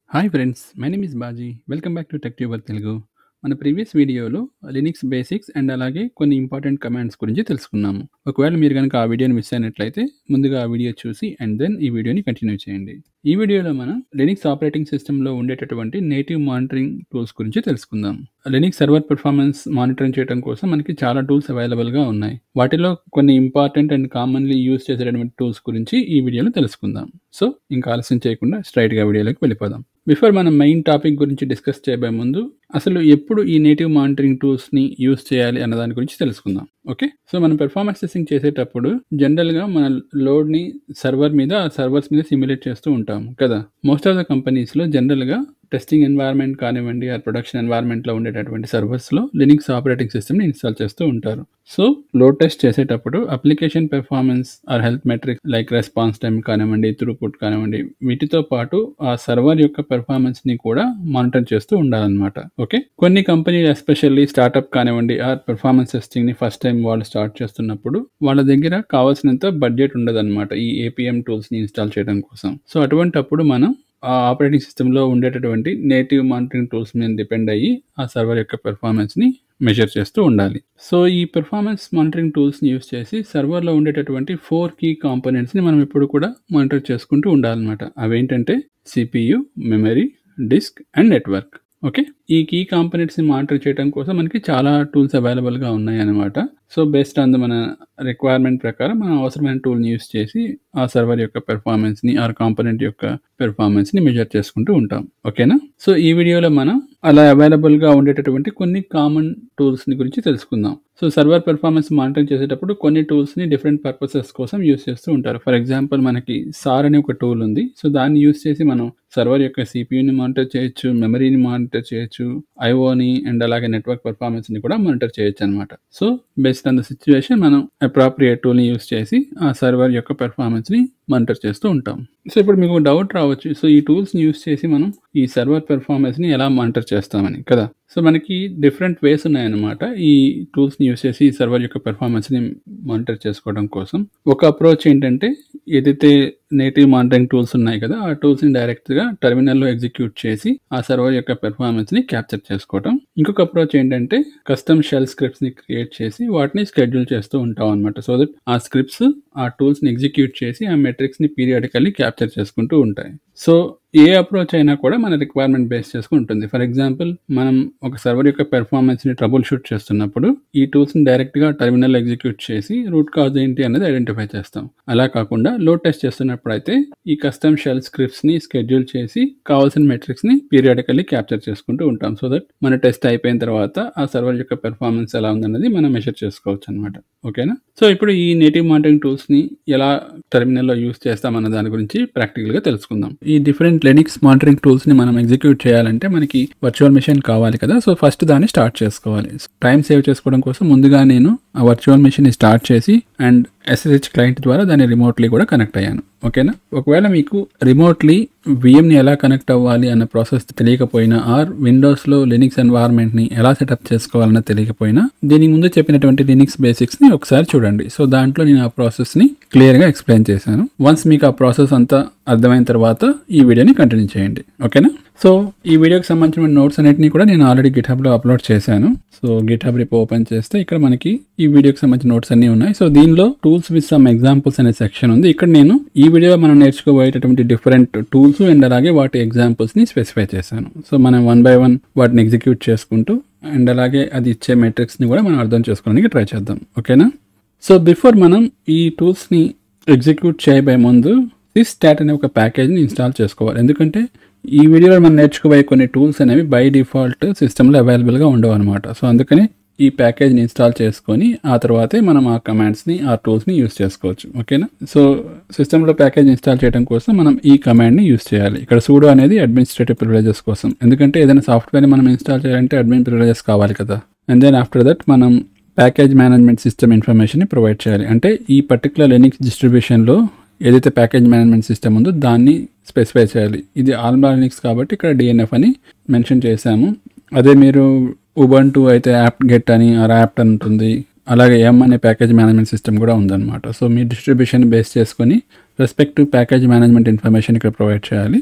hi friends my name is Baji welcome back to tech tuber Telugu మన previous వీడియోలో Linux basics and అలాగే కొన్ని important commands గురించి తెలుసుకున్నాము ఒకవేళ మీరు కనుక ఆ వీడియోని మిస్ అయినట్లయితే ముందుగా ఆ వీడియో చూసి అండ్ దెన్ ఈ వీడియోని కంటిన్యూ చేయండి ఈ వీడియోలో మనం లినిక్స్ ఆపరేటింగ్ సిస్టంలో ఉండేటటువంటి నేటివ్ మానిటరింగ్ టూల్స్ గురించి తెలుసుకుందాం లినిక్స్ సర్వర్ పెర్ఫార్మెన్స్ మానిటరింగ్ చేయడం కోసం మనకి చాలా టూల్స్ అవైలబుల్గా ఉన్నాయి వాటిలో కొన్ని ఇంపార్టెంట్ అండ్ కామన్లీ యూస్ చేసేటటువంటి టూల్స్ గురించి ఈ వీడియోలో తెలుసుకుందాం సో ఇంకా ఆలస్యం చేయకుండా స్ట్రైట్గా వీడియోలోకి వెళ్ళిపోదాం బిఫోర్ మనం మెయిన్ టాపిక్ గురించి డిస్కస్ చేయబోయే ముందు అసలు ఎప్పుడు ఈ నేటివ్ మానిటరింగ్ టూల్స్ని యూస్ చేయాలి అన్న దాని గురించి తెలుసుకుందాం ఓకే సో మనం పెర్ఫార్మెన్స్ టెస్టింగ్ చేసేటప్పుడు జనరల్గా మన లోడ్ని సర్వర్ మీద సర్వర్స్ మీద సిమ్యులేట్ చేస్తూ ఉంటాం కదా మోస్ట్ ఆఫ్ ద కంపెనీస్లో జనరల్గా టెస్టింగ్ ఎన్వైర్న్మెంట్ కానివ్వండి ఆ ప్రొడక్షన్ ఎన్వైర్న్మెంట్లో ఉండేటటువంటి సర్వర్స్లో లినిక్స్ ఆపరేటింగ్ సిస్టమ్ని ఇన్స్టాల్ చేస్తూ ఉంటారు సో లోడ్ టెస్ట్ చేసేటప్పుడు application performance or health metrics like response time కానివ్వండి త్రూపుట్ కానివ్వండి వీటితో పాటు ఆ సర్వర్ యొక్క పెర్ఫార్మెన్స్ని కూడా మానిటర్ చేస్తూ ఉండాలన్నమాట ఓకే కొన్ని కంపెనీలు ఎస్పెషల్లీ స్టార్ట్అప్ కానివ్వండి ఆ పెర్ఫార్మెన్స్ టెస్టింగ్ని ఫస్ట్ టైం వాళ్ళు స్టార్ట్ చేస్తున్నప్పుడు వాళ్ళ దగ్గర కావాల్సినంత బడ్జెట్ ఉండదన్నమాట ఈ ఏపీఎం టూల్స్ని ఇన్స్టాల్ చేయడం కోసం సో అటువంటప్పుడు మనం ఆ ఆపరేటింగ్ సిస్టంలో ఉండేటటువంటి నేటివ్ మానిటరింగ్ టూల్స్ మీద డిపెండ్ అయ్యి ఆ సర్వర్ యొక్క పెర్ఫార్మెన్స్ని మెజర్ చేస్తూ ఉండాలి సో ఈ పెర్ఫార్మెన్స్ మానిటరింగ్ టూల్స్ని యూస్ చేసి సర్వర్లో ఉండేటటువంటి ఫోర్ కీ కాంపోనెంట్స్ని మనం ఎప్పుడు కూడా మానిటర్ చేసుకుంటూ ఉండాలన్నమాట అవేంటంటే CPU memory disk and network okay ఈ కీ కాంపోనెంట్స్ని మానిటర్ చేయడం కోసం మనకి చాలా టూల్స్ అవైలబుల్గా ఉన్నాయి అనమాట సో బేస్డ్ ఆన్ ద మన రిక్వైర్మెంట్ ప్రకారం మనం అవసరమైన టూల్ని యూస్ చేసి ఆ సర్వర్ యొక్క పెర్ఫార్మెన్స్ని ఆ కాంపోనెంట్ యొక్క పెర్ఫార్మెన్స్ని మెజర్ చేసుకుంటూ ఉంటాం ఓకేనా సో ఈ వీడియోలో మనం అలా అవైలబుల్గా ఉండేటటువంటి కొన్ని కామన్ టూల్స్ని గురించి తెలుసుకుందాం సో సర్వర్ పెర్ఫార్మెన్స్ మానిటరింగ్ చేసేటప్పుడు కొన్ని టూల్స్ని డిఫరెంట్ పర్పసెస్ కోసం యూస్ చేస్తూ ఉంటారు ఫర్ ఎగ్జాంపుల్ మనకి సార్ అనే ఒక టూల్ ఉంది సో దాన్ని యూస్ చేసి మనం సర్వర్ యొక్క సిపియూని మానిటర్ చేయొచ్చు మెమరీని మానిటర్ చేయొచ్చు ఐఓని అండ్ అలాగే నెట్వర్క్ పెర్ఫార్మెన్స్ని కూడా మానిటర్ చేయొచ్చు అనమాట so based on the situation మనం అప్రాప్రియేట్ టూల్ని యూస్ చేసి ఆ సర్వర్ యొక్క పెర్ఫార్మెన్స్ని మానిటర్ చేస్తూ ఉంటాం సో ఇప్పుడు మీకు డౌట్ రావచ్చు సో ఈ టూల్స్ని యూస్ చేసి మనం ఈ సర్వర్ పెర్ఫార్మెన్స్ని ఎలా మానిటర్ చేస్తామని కదా సో మనకి డిఫరెంట్ వేస్ ఉన్నాయన్నమాట ఈ టూల్స్ని యూస్ చేసి ఈ సర్వర్ యొక్క పెర్ఫార్మెన్స్ని మానిటర్ చేసుకోవడం కోసం ఒక అప్రోచ్ ఏంటంటే ఏదైతే నేటివ్ మానిటరింగ్ టూల్స్ ఉన్నాయి కదా ఆ టూల్స్ని డైరెక్ట్గా టెర్మినల్లో ఎగ్జిక్యూట్ చేసి ఆ సర్వర్ యొక్క పెర్ఫార్మెన్స్ని క్యాప్చర్ చేసుకోవడం ఇంకొక అప్రోచ్ ఏంటంటే కస్టమ్ షెల్ స్క్రిప్ట్స్ని క్రియేట్ చేసి వాటిని స్కెడ్యూల్ చేస్తూ ఉంటాం అనమాట సో దట్ ఆ స్క్రిప్ట్స్ ఆ టూల్స్ని ఎగ్జిక్యూట్ చేసి ఆ మెట్రిక్స్ని పీరియాడికల్లీ క్యాప్చర్ చేసుకుంటూ ఉంటాయి సో ఏ అప్రోచ్ అయినా కూడా మన రిక్వైర్మెంట్ బేస్ చేసుకుని ఉంటుంది ఫర్ ఎగ్జాంపుల్ మనం ఒక సర్వర్ యొక్క పెర్ఫార్మెన్స్ని ట్రబుల్ షూట్ చేస్తున్నప్పుడు ఈ టూల్స్ని డైరెక్ట్గా టెర్మినల్ ఎగ్జిక్యూట్ చేసి రూట్ కాజ్ ఏంటి అనేది ఐడెంటిఫై చేస్తాం అలా కాకుండా లోడ్ టెస్ట్ చేస్తున్నప్పుడు అయితే ఈ కస్టమ్ షెల్ స్క్రిప్ట్స్ని స్కెడ్యూల్ చేసి కావాల్సిన మెట్రిక్స్ని పీరియాడికల్లీ క్యాప్చర్ చేసుకుంటూ ఉంటాం సో దట్ మన టెస్ట్ అయిపోయిన తర్వాత ఆ సర్వర్ యొక్క పెర్ఫార్మెన్స్ ఎలా ఉందన్నది మనం మెషర్ చేసుకోవచ్చు అనమాట ఓకేనా సో ఇప్పుడు ఈ నేటివ్ మానిటరింగ్ టూల్స్ని ఎలా టెర్మినల్లో యూస్ చేస్తామన్న దాని గురించి ప్రాక్టికల్గా తెలుసుకుందాం ఈ డిఫరెంట్ లెనిక్స్ మానిటరింగ్ టూల్స్ని మనం ఎగ్జిక్యూట్ చేయాలంటే మనకి వర్చువల్ మెషిన్ కావాలి కదా సో ఫస్ట్ దాన్ని స్టార్ట్ చేసుకోవాలి టైం సేవ్ చేసుకోవడం కోసం ముందుగా నేను ఆ వర్చువల్ మెషిన్ని స్టార్ట్ చేసి అండ్ ఎస్ఎస్హెచ్ క్లయింట్ ద్వారా దాన్ని రిమోట్లీ కూడా కనెక్ట్ అయ్యాను ఓకేనా ఒకవేళ మీకు రిమోట్లీ విఎంని ఎలా కనెక్ట్ అవ్వాలి అన్న ప్రాసెస్ తెలియకపోయినా ఆర్ విండోస్లో లినిక్స్ ఎన్వైర్న్మెంట్ని ఎలా సెటప్ చేసుకోవాలన్న తెలియకపోయినా దీనికి ముందు చెప్పినటువంటి లినిక్స్ బేసిక్స్ని ఒకసారి చూడండి సో దాంట్లో నేను ఆ ప్రాసెస్ని క్లియర్గా ఎక్స్ప్లెయిన్ చేశాను వన్స్ మీకు ఆ ప్రాసెస్ అంతా అర్థమైన తర్వాత ఈ వీడియోని కంటిన్యూ చేయండి ఓకేనా సో ఈ వీడియోకి సంబంధించిన నోట్స్ అన్నిటిని కూడా నేను ఆల్రెడీ గిట్ హబ్లో అప్లోడ్ చేశాను so GitHub repo open చేస్తే ఇక్కడ మనకి ఈ వీడియోకి సంబంధించిన నోట్స్ అన్ని ఉన్నాయి సో దీనిలో టూల్స్ విత్ సమ్ ఎగ్జాంపుల్స్ అనే సెక్షన్ ఉంది ఇక్కడ నేను ఈ వీడియోలో మనం నేర్చుకోబోయేటటువంటి డిఫరెంట్ టూల్స్ అండ్ అలాగే వాటి ఎగ్జాంపుల్స్ ని స్పెసిఫై చేశాను సో మనం వన్ బై వన్ వాటిని ఎగ్జిక్యూట్ చేసుకుంటూ అండ్ అలాగే అది ఇచ్చే మెట్రిక్స్ ని కూడా మనం అర్థం చేసుకోవడానికి ట్రై చేద్దాం ఓకేనా సో బిఫోర్ మనం ఈ టూల్స్ ని ఎగ్జిక్యూట్ చేయబోయే ముందు సిస్ స్టాట్ అనే ఒక ప్యాకేజ్ని ఇన్స్టాల్ చేసుకోవాలి ఎందుకంటే ఈ వీడియోలో మనం నేర్చుకోబోయే కొన్ని టూల్స్ అనేవి బై డిఫాల్ట్ సిస్టంలో అవైలబుల్గా ఉండవు అనమాట సో అందుకని ఈ ప్యాకేజ్ని ఇన్స్టాల్ చేసుకొని ఆ తర్వాతే మనం ఆ కమాండ్స్ని ఆ టూల్స్ని యూస్ చేసుకోవచ్చు ఓకేనా సో సిస్టంలో ప్యాకేజ్ ఇన్స్టాల్ చేయడం కోసం మనం ఈ కమాండ్ని యూస్ చేయాలి ఇక్కడ సూడో అనేది అడ్మినిస్ట్రేటివ్ ప్రివిలేజెస్ కోసం ఎందుకంటే ఏదైనా సాఫ్ట్వేర్ని మనం ఇన్స్టాల్ చేయాలంటే అడ్మిన్ ప్రివిలేజెస్ కావాలి కదా అండ్ దెన్ ఆఫ్టర్ దట్ మనం ప్యాకేజ్ మేనేజ్మెంట్ సిస్టమ్ ఇన్ఫర్మేషన్ని ప్రొవైడ్ చేయాలి అంటే ఈ పర్టికులర్ లెనిక్స్ డిస్ట్రిబ్యూషన్లో ఏదైతే ప్యాకేజ్ మేనేజ్మెంట్ సిస్టమ్ ఉందో దాన్ని స్పెసిఫై చేయాలి ఇది ఆల్మా లినిక్స్ కాబట్టి ఇక్కడ డిఎన్ఎఫ్ అని మెన్షన్ చేశాము అదే మీరు ఉబంటు అయితే యాప్ గెట్ అని ఆర్ యాప్ అని ఉంటుంది అలాగే ఎం అనే ప్యాకేజ్ మేనేజ్మెంట్ సిస్టమ్ కూడా ఉందన్నమాట సో మీ డిస్ట్రిబ్యూషన్ బేస్ చేసుకొని రెస్పెక్టివ్ ప్యాకేజ్ మేనేజ్మెంట్ ఇన్ఫర్మేషన్ ఇక్కడ ప్రొవైడ్ చేయాలి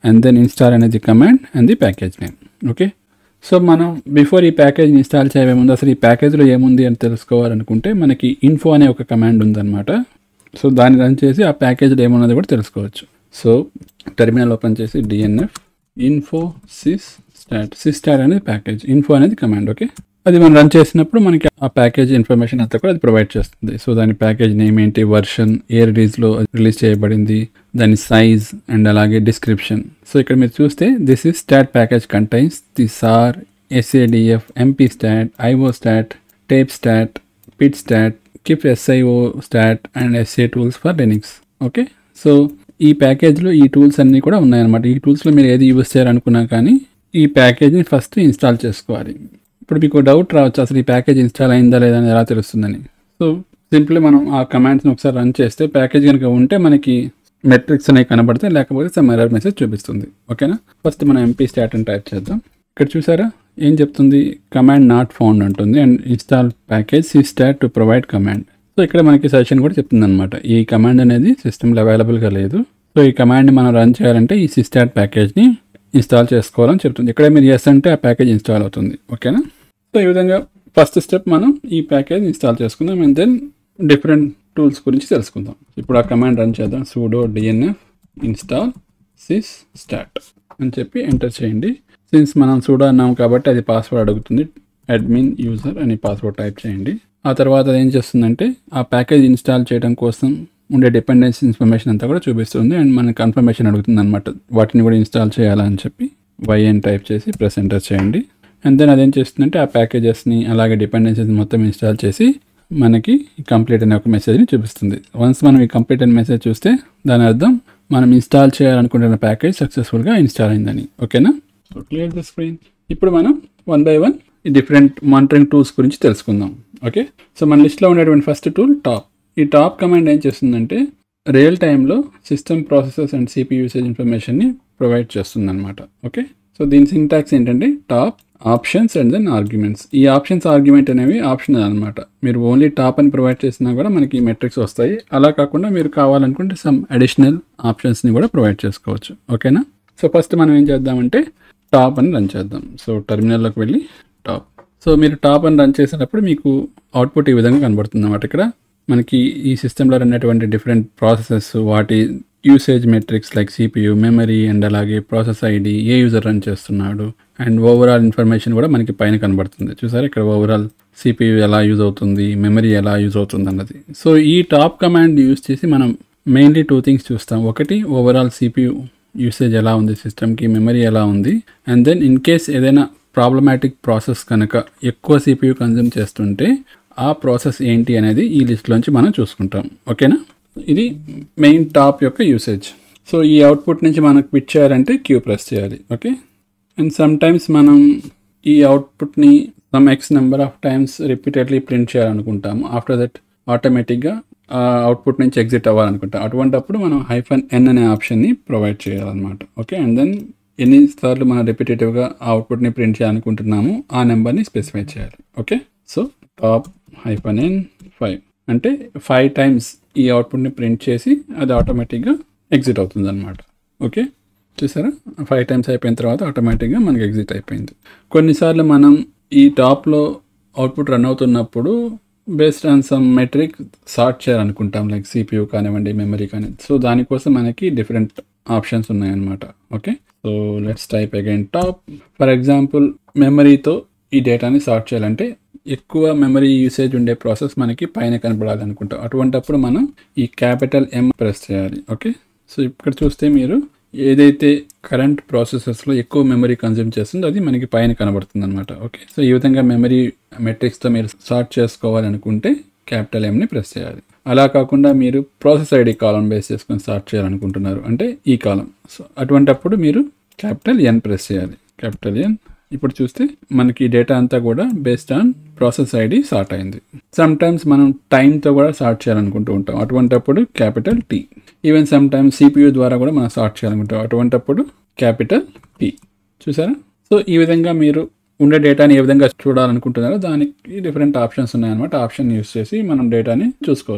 అండ్ దెన్ ఇన్స్టాల్ అనేది command and the package name okay so మనం బిఫోర్ ఈ ప్యాకేజ్ ఇన్స్టాల్ చేయే ముందు అసలు ఈ ప్యాకేజ్లో ఏముంది అని తెలుసుకోవాలనుకుంటే మనకి ఇన్ఫో అనే ఒక కమాండ్ ఉందన్నమాట సో దాన్ని రన్ చేసి ఆ ప్యాకేజ్లో ఏమున్నది కూడా తెలుసుకోవచ్చు సో టెర్మినల్ ఓపెన్ చేసి DNF info sysstat sysstat అనేది ప్యాకేజ్ ఇన్ఫో అనేది కమాండ్ ఓకే అది మనం రన్ చేసినప్పుడు మనకి ఆ ప్యాకేజ్ ఇన్ఫర్మేషన్ అంతా కూడా అది ప్రొవైడ్ చేస్తుంది సో దాని ప్యాకేజ్ నేమ్ ఏంటి వర్షన్ ఏ రిలీజ్లో రిలీజ్ చేయబడింది దాని సైజ్ అండ్ అలాగే డిస్క్రిప్షన్ సో ఇక్కడ మీరు చూస్తే this is stat package contains the sar SADF MP stat IO stat tape stat pid stat kip SIO stat and SA tools for Linux okay so ఈ ప్యాకేజ్లో ఈ tools అన్నీ కూడా ఉన్నాయన్నమాట ఈ టూల్స్లో మీరు ఏది యూజ్ చేయాలనుకున్నా కానీ ఈ ప్యాకేజ్ని ఫస్ట్ ఇన్స్టాల్ చేసుకోవాలి ఇప్పుడు మీకు డౌట్ రావచ్చు అసలు ఈ ప్యాకేజ్ ఇన్స్టాల్ అయిందా లేదా అని ఎలా తెలుస్తుందని సో సింప్లీ మనం ఆ కమాండ్స్ని ఒకసారి రన్ చేస్తే ప్యాకేజ్ కనుక ఉంటే మనకి మెట్రిక్స్ అనేవి కనబడతాయి లేకపోతే సమ్ ఎర్రర్ మెసేజ్ చూపిస్తుంది ఓకేనా ఫస్ట్ మనం ఎంపీ స్టాట్ అని టైప్ చేద్దాం ఇక్కడ చూసారా ఏం చెప్తుంది కమాండ్ నాట్ ఫౌండ్ అంటుంది and install package C stat to provide command so ఇక్కడ మనకి సజెషన్ కూడా చెప్తుంది అనమాట ఈ కమాండ్ అనేది సిస్టమ్లో అవైలబుల్గా లేదు సో ఈ కమాండ్ని మనం రన్ చేయాలంటే ఈ సిస్టాట్ ప్యాకేజ్ని ఇన్స్టాల్ చేసుకోవాలని చెప్తుంది ఇక్కడ మీరు ఎస్ అంటే ఆ ప్యాకేజ్ ఇన్స్టాల్ అవుతుంది ఓకేనా సో ఈ విధంగా ఫస్ట్ స్టెప్ మనం ఈ ప్యాకేజ్ ఇన్స్టాల్ చేసుకుందాం అండ్ దెన్ డిఫరెంట్ టూల్స్ గురించి తెలుసుకుందాం ఇప్పుడు ఆ కమాండ్ రన్ చేద్దాం sudo DNF install sysstat అని చెప్పి ఎంటర్ చేయండి సిన్స్ మనం సూడో అన్నాం కాబట్టి అది పాస్వర్డ్ అడుగుతుంది అడ్మిన్ యూజర్ అని పాస్వర్డ్ టైప్ చేయండి ఆ తర్వాత అది ఏం చేస్తుందంటే ఆ ప్యాకేజ్ ఇన్స్టాల్ చేయడం కోసం ఉండే డిపెండెన్సీ ఇన్ఫర్మేషన్ అంతా కూడా చూపిస్తుంది అండ్ మనకి కన్ఫర్మేషన్ అడుగుతుంది అనమాట వాటిని కూడా ఇన్స్టాల్ చేయాలని చెప్పి వై అని టైప్ చేసి ప్రెస్ ఎంటర్ చేయండి అండ్ దెన్ అదేం చేస్తుందంటే ఆ ప్యాకేజెస్ని అలాగే డిపెండెన్సీస్ మొత్తం ఇన్స్టాల్ చేసి మనకి కంప్లీట్ అనే ఒక మెసేజ్ని చూపిస్తుంది వన్స్ మనం ఈ కంప్లీట్ అనే మెసేజ్ చూస్తే దాని అర్థం మనం ఇన్స్టాల్ చేయాలనుకుంటున్న ప్యాకేజ్ సక్సెస్ఫుల్గా ఇన్స్టాల్ అయిందని ఓకేనా సో క్లియర్ ద స్క్రీన్ ఇప్పుడు మనం వన్ బై వన్ ఈ డిఫరెంట్ మానిటరింగ్ టూల్స్ గురించి తెలుసుకుందాం ఓకే సో మన లిస్ట్లో ఉండేటువంటి ఫస్ట్ టూల్ టాప్ ఈ టాప్ కమాండ్ ఏం చేస్తుందంటే రియల్ టైంలో system processes and CPU usage ఇన్ఫర్మేషన్ని ప్రొవైడ్ చేస్తుంది అనమాట ఓకే సో దీని సింటాక్స్ ఏంటంటే top options and then arguments ఈ ఆప్షన్స్ ఆర్గ్యుమెంట్ అనేవి ఆప్షనల్ అనమాట మీరు ఓన్లీ టాప్ అని ప్రొవైడ్ చేసినా కూడా మనకి మెట్రిక్స్ వస్తాయి అలా కాకుండా మీరు కావాలనుకుంటే సమ్ అడిషనల్ ఆప్షన్స్ని కూడా ప్రొవైడ్ చేసుకోవచ్చు ఓకేనా సో ఫస్ట్ మనం ఏం చేద్దామంటే టాప్ అని రన్ చేద్దాం సో టెర్మినల్లోకి వెళ్ళి టాప్ సో మీరు టాప్ అని రన్ చేసేటప్పుడు మీకు అవుట్పుట్ ఈ విధంగా కనబడుతుంది అన్నమాట ఇక్కడ మనకి ఈ సిస్టంలో ఉన్నటువంటి డిఫరెంట్ ప్రాసెసెస్ వాటి usage metrics like CPU memory and అలాగే ప్రాసెస్ ఐడి ఏ యూజర్ రన్ చేస్తున్నాడు అండ్ ఓవరాల్ ఇన్ఫర్మేషన్ కూడా మనకి పైన కనబడుతుంది చూసారా ఇక్కడ ఓవరాల్ సిపియు ఎలా యూజ్ అవుతుంది మెమరీ ఎలా యూజ్ అవుతుంది అన్నది సో ఈ టాప్ కమాండ్ యూజ్ చేసి మనం మెయిన్లీ టూ థింగ్స్ చూస్తాం ఒకటి ఓవరాల్ సిపియు యూసేజ్ ఎలా ఉంది సిస్టమ్కి మెమరీ ఎలా ఉంది అండ్ దెన్ ఇన్ కేస్ ఏదైనా ప్రాబ్లమాటిక్ ప్రాసెస్ కనుక ఎక్కువ సిపియు కన్జ్యూమ్ చేస్తుంటే ఆ ప్రాసెస్ ఏంటి అనేది ఈ లిస్ట్లోంచి మనం చూసుకుంటాం ఓకేనా ఇది మెయిన్ టాప్ యొక్క యూసేజ్ సో ఈ అవుట్పుట్ నుంచి మనం క్విట్ చేయాలంటే క్యూ ప్రెస్ చేయాలి ఓకే అండ్ సమ్ టైమ్స్ మనం ఈ అవుట్పుట్ని some X number of times repeatedly print చేయాలనుకుంటాము ఆఫ్టర్ దట్ ఆటోమేటిక్గా ఆ అవుట్పుట్ నుంచి ఎగ్జిట్ అవ్వాలనుకుంటాం అటువంటప్పుడు మనం హైఫన్ ఎన్ అనే ఆప్షన్ని ప్రొవైడ్ చేయాలన్నమాట ఓకే అండ్ దెన్ ఎన్నిసార్లు మనం రిపీటేటివ్గా ఆ అవుట్పుట్ని ప్రింట్ చేయాలనుకుంటున్నాము ఆ నెంబర్ని స్పెసిఫై చేయాలి okay so top hyphen N five అంటే ఫైవ్ టైమ్స్ ఈ అవుట్పుట్ని ప్రింట్ చేసి అది ఆటోమేటిక్గా ఎగ్జిట్ అవుతుంది అనమాట ఓకే చూసారా ఫైవ్ టైమ్స్ అయిపోయిన తర్వాత ఆటోమేటిక్గా మనకి ఎగ్జిట్ అయిపోయింది కొన్నిసార్లు మనం ఈ టాప్లో అవుట్పుట్ రన్ అవుతున్నప్పుడు based on some metric sort చేయాలనుకుంటాం లైక్ సిపియూ కానివ్వండి మెమరీ కానీ సో దానికోసం మనకి డిఫరెంట్ ఆప్షన్స్ ఉన్నాయన్నమాట okay so let's type again top for example మెమరీతో ఈ డేటాని సార్ట్ చేయాలంటే ఎక్కువ మెమరీ యూసేజ్ ఉండే ప్రాసెస్ మనకి పైన కనపడాలి అనుకుంటాం అటువంటప్పుడు మనం ఈ క్యాపిటల్ ఎం ప్రెస్ చేయాలి ఓకే సో ఇక్కడ చూస్తే మీరు ఏదైతే కరెంట్ ప్రాసెసెస్లో ఎక్కువ మెమరీ కన్జ్యూమ్ చేస్తుందో అది మనకి పైన కనబడుతుంది అనమాట ఓకే సో ఈ విధంగా మెమరీ మెట్రిక్స్తో మీరు సార్ట్ చేసుకోవాలనుకుంటే క్యాపిటల్ ఎంని ప్రెస్ చేయాలి అలా కాకుండా మీరు ప్రాసెస్ ఐడి కాలం బేస్ చేసుకొని సార్ట్ చేయాలనుకుంటున్నారు అంటే ఈ కాలం సో అటువంటప్పుడు మీరు క్యాపిటల్ ఎన్ ప్రెస్ చేయాలి క్యాపిటల్ ఎన్ ఇప్పుడు చూస్తే మనకి డేటా అంతా కూడా based on process ID sort అయింది సమ్ టైమ్స్ మనం టైంతో కూడా సార్ట్ చేయాలనుకుంటూ ఉంటాం అటువంటప్పుడు capital T even some times CPU ద్వారా కూడా మనం సార్ట్ చేయాలనుకుంటాం అటువంటప్పుడు క్యాపిటల్ పి చూసారా సో ఈ విధంగా మీరు ఉండే డేటాని ఏ విధంగా చూడాలనుకుంటున్నారో దానికి డిఫరెంట్ ఆప్షన్స్ ఉన్నాయన్నమాట ఆప్షన్ యూస్ చేసి మనం డేటాని చూసుకోవచ్చు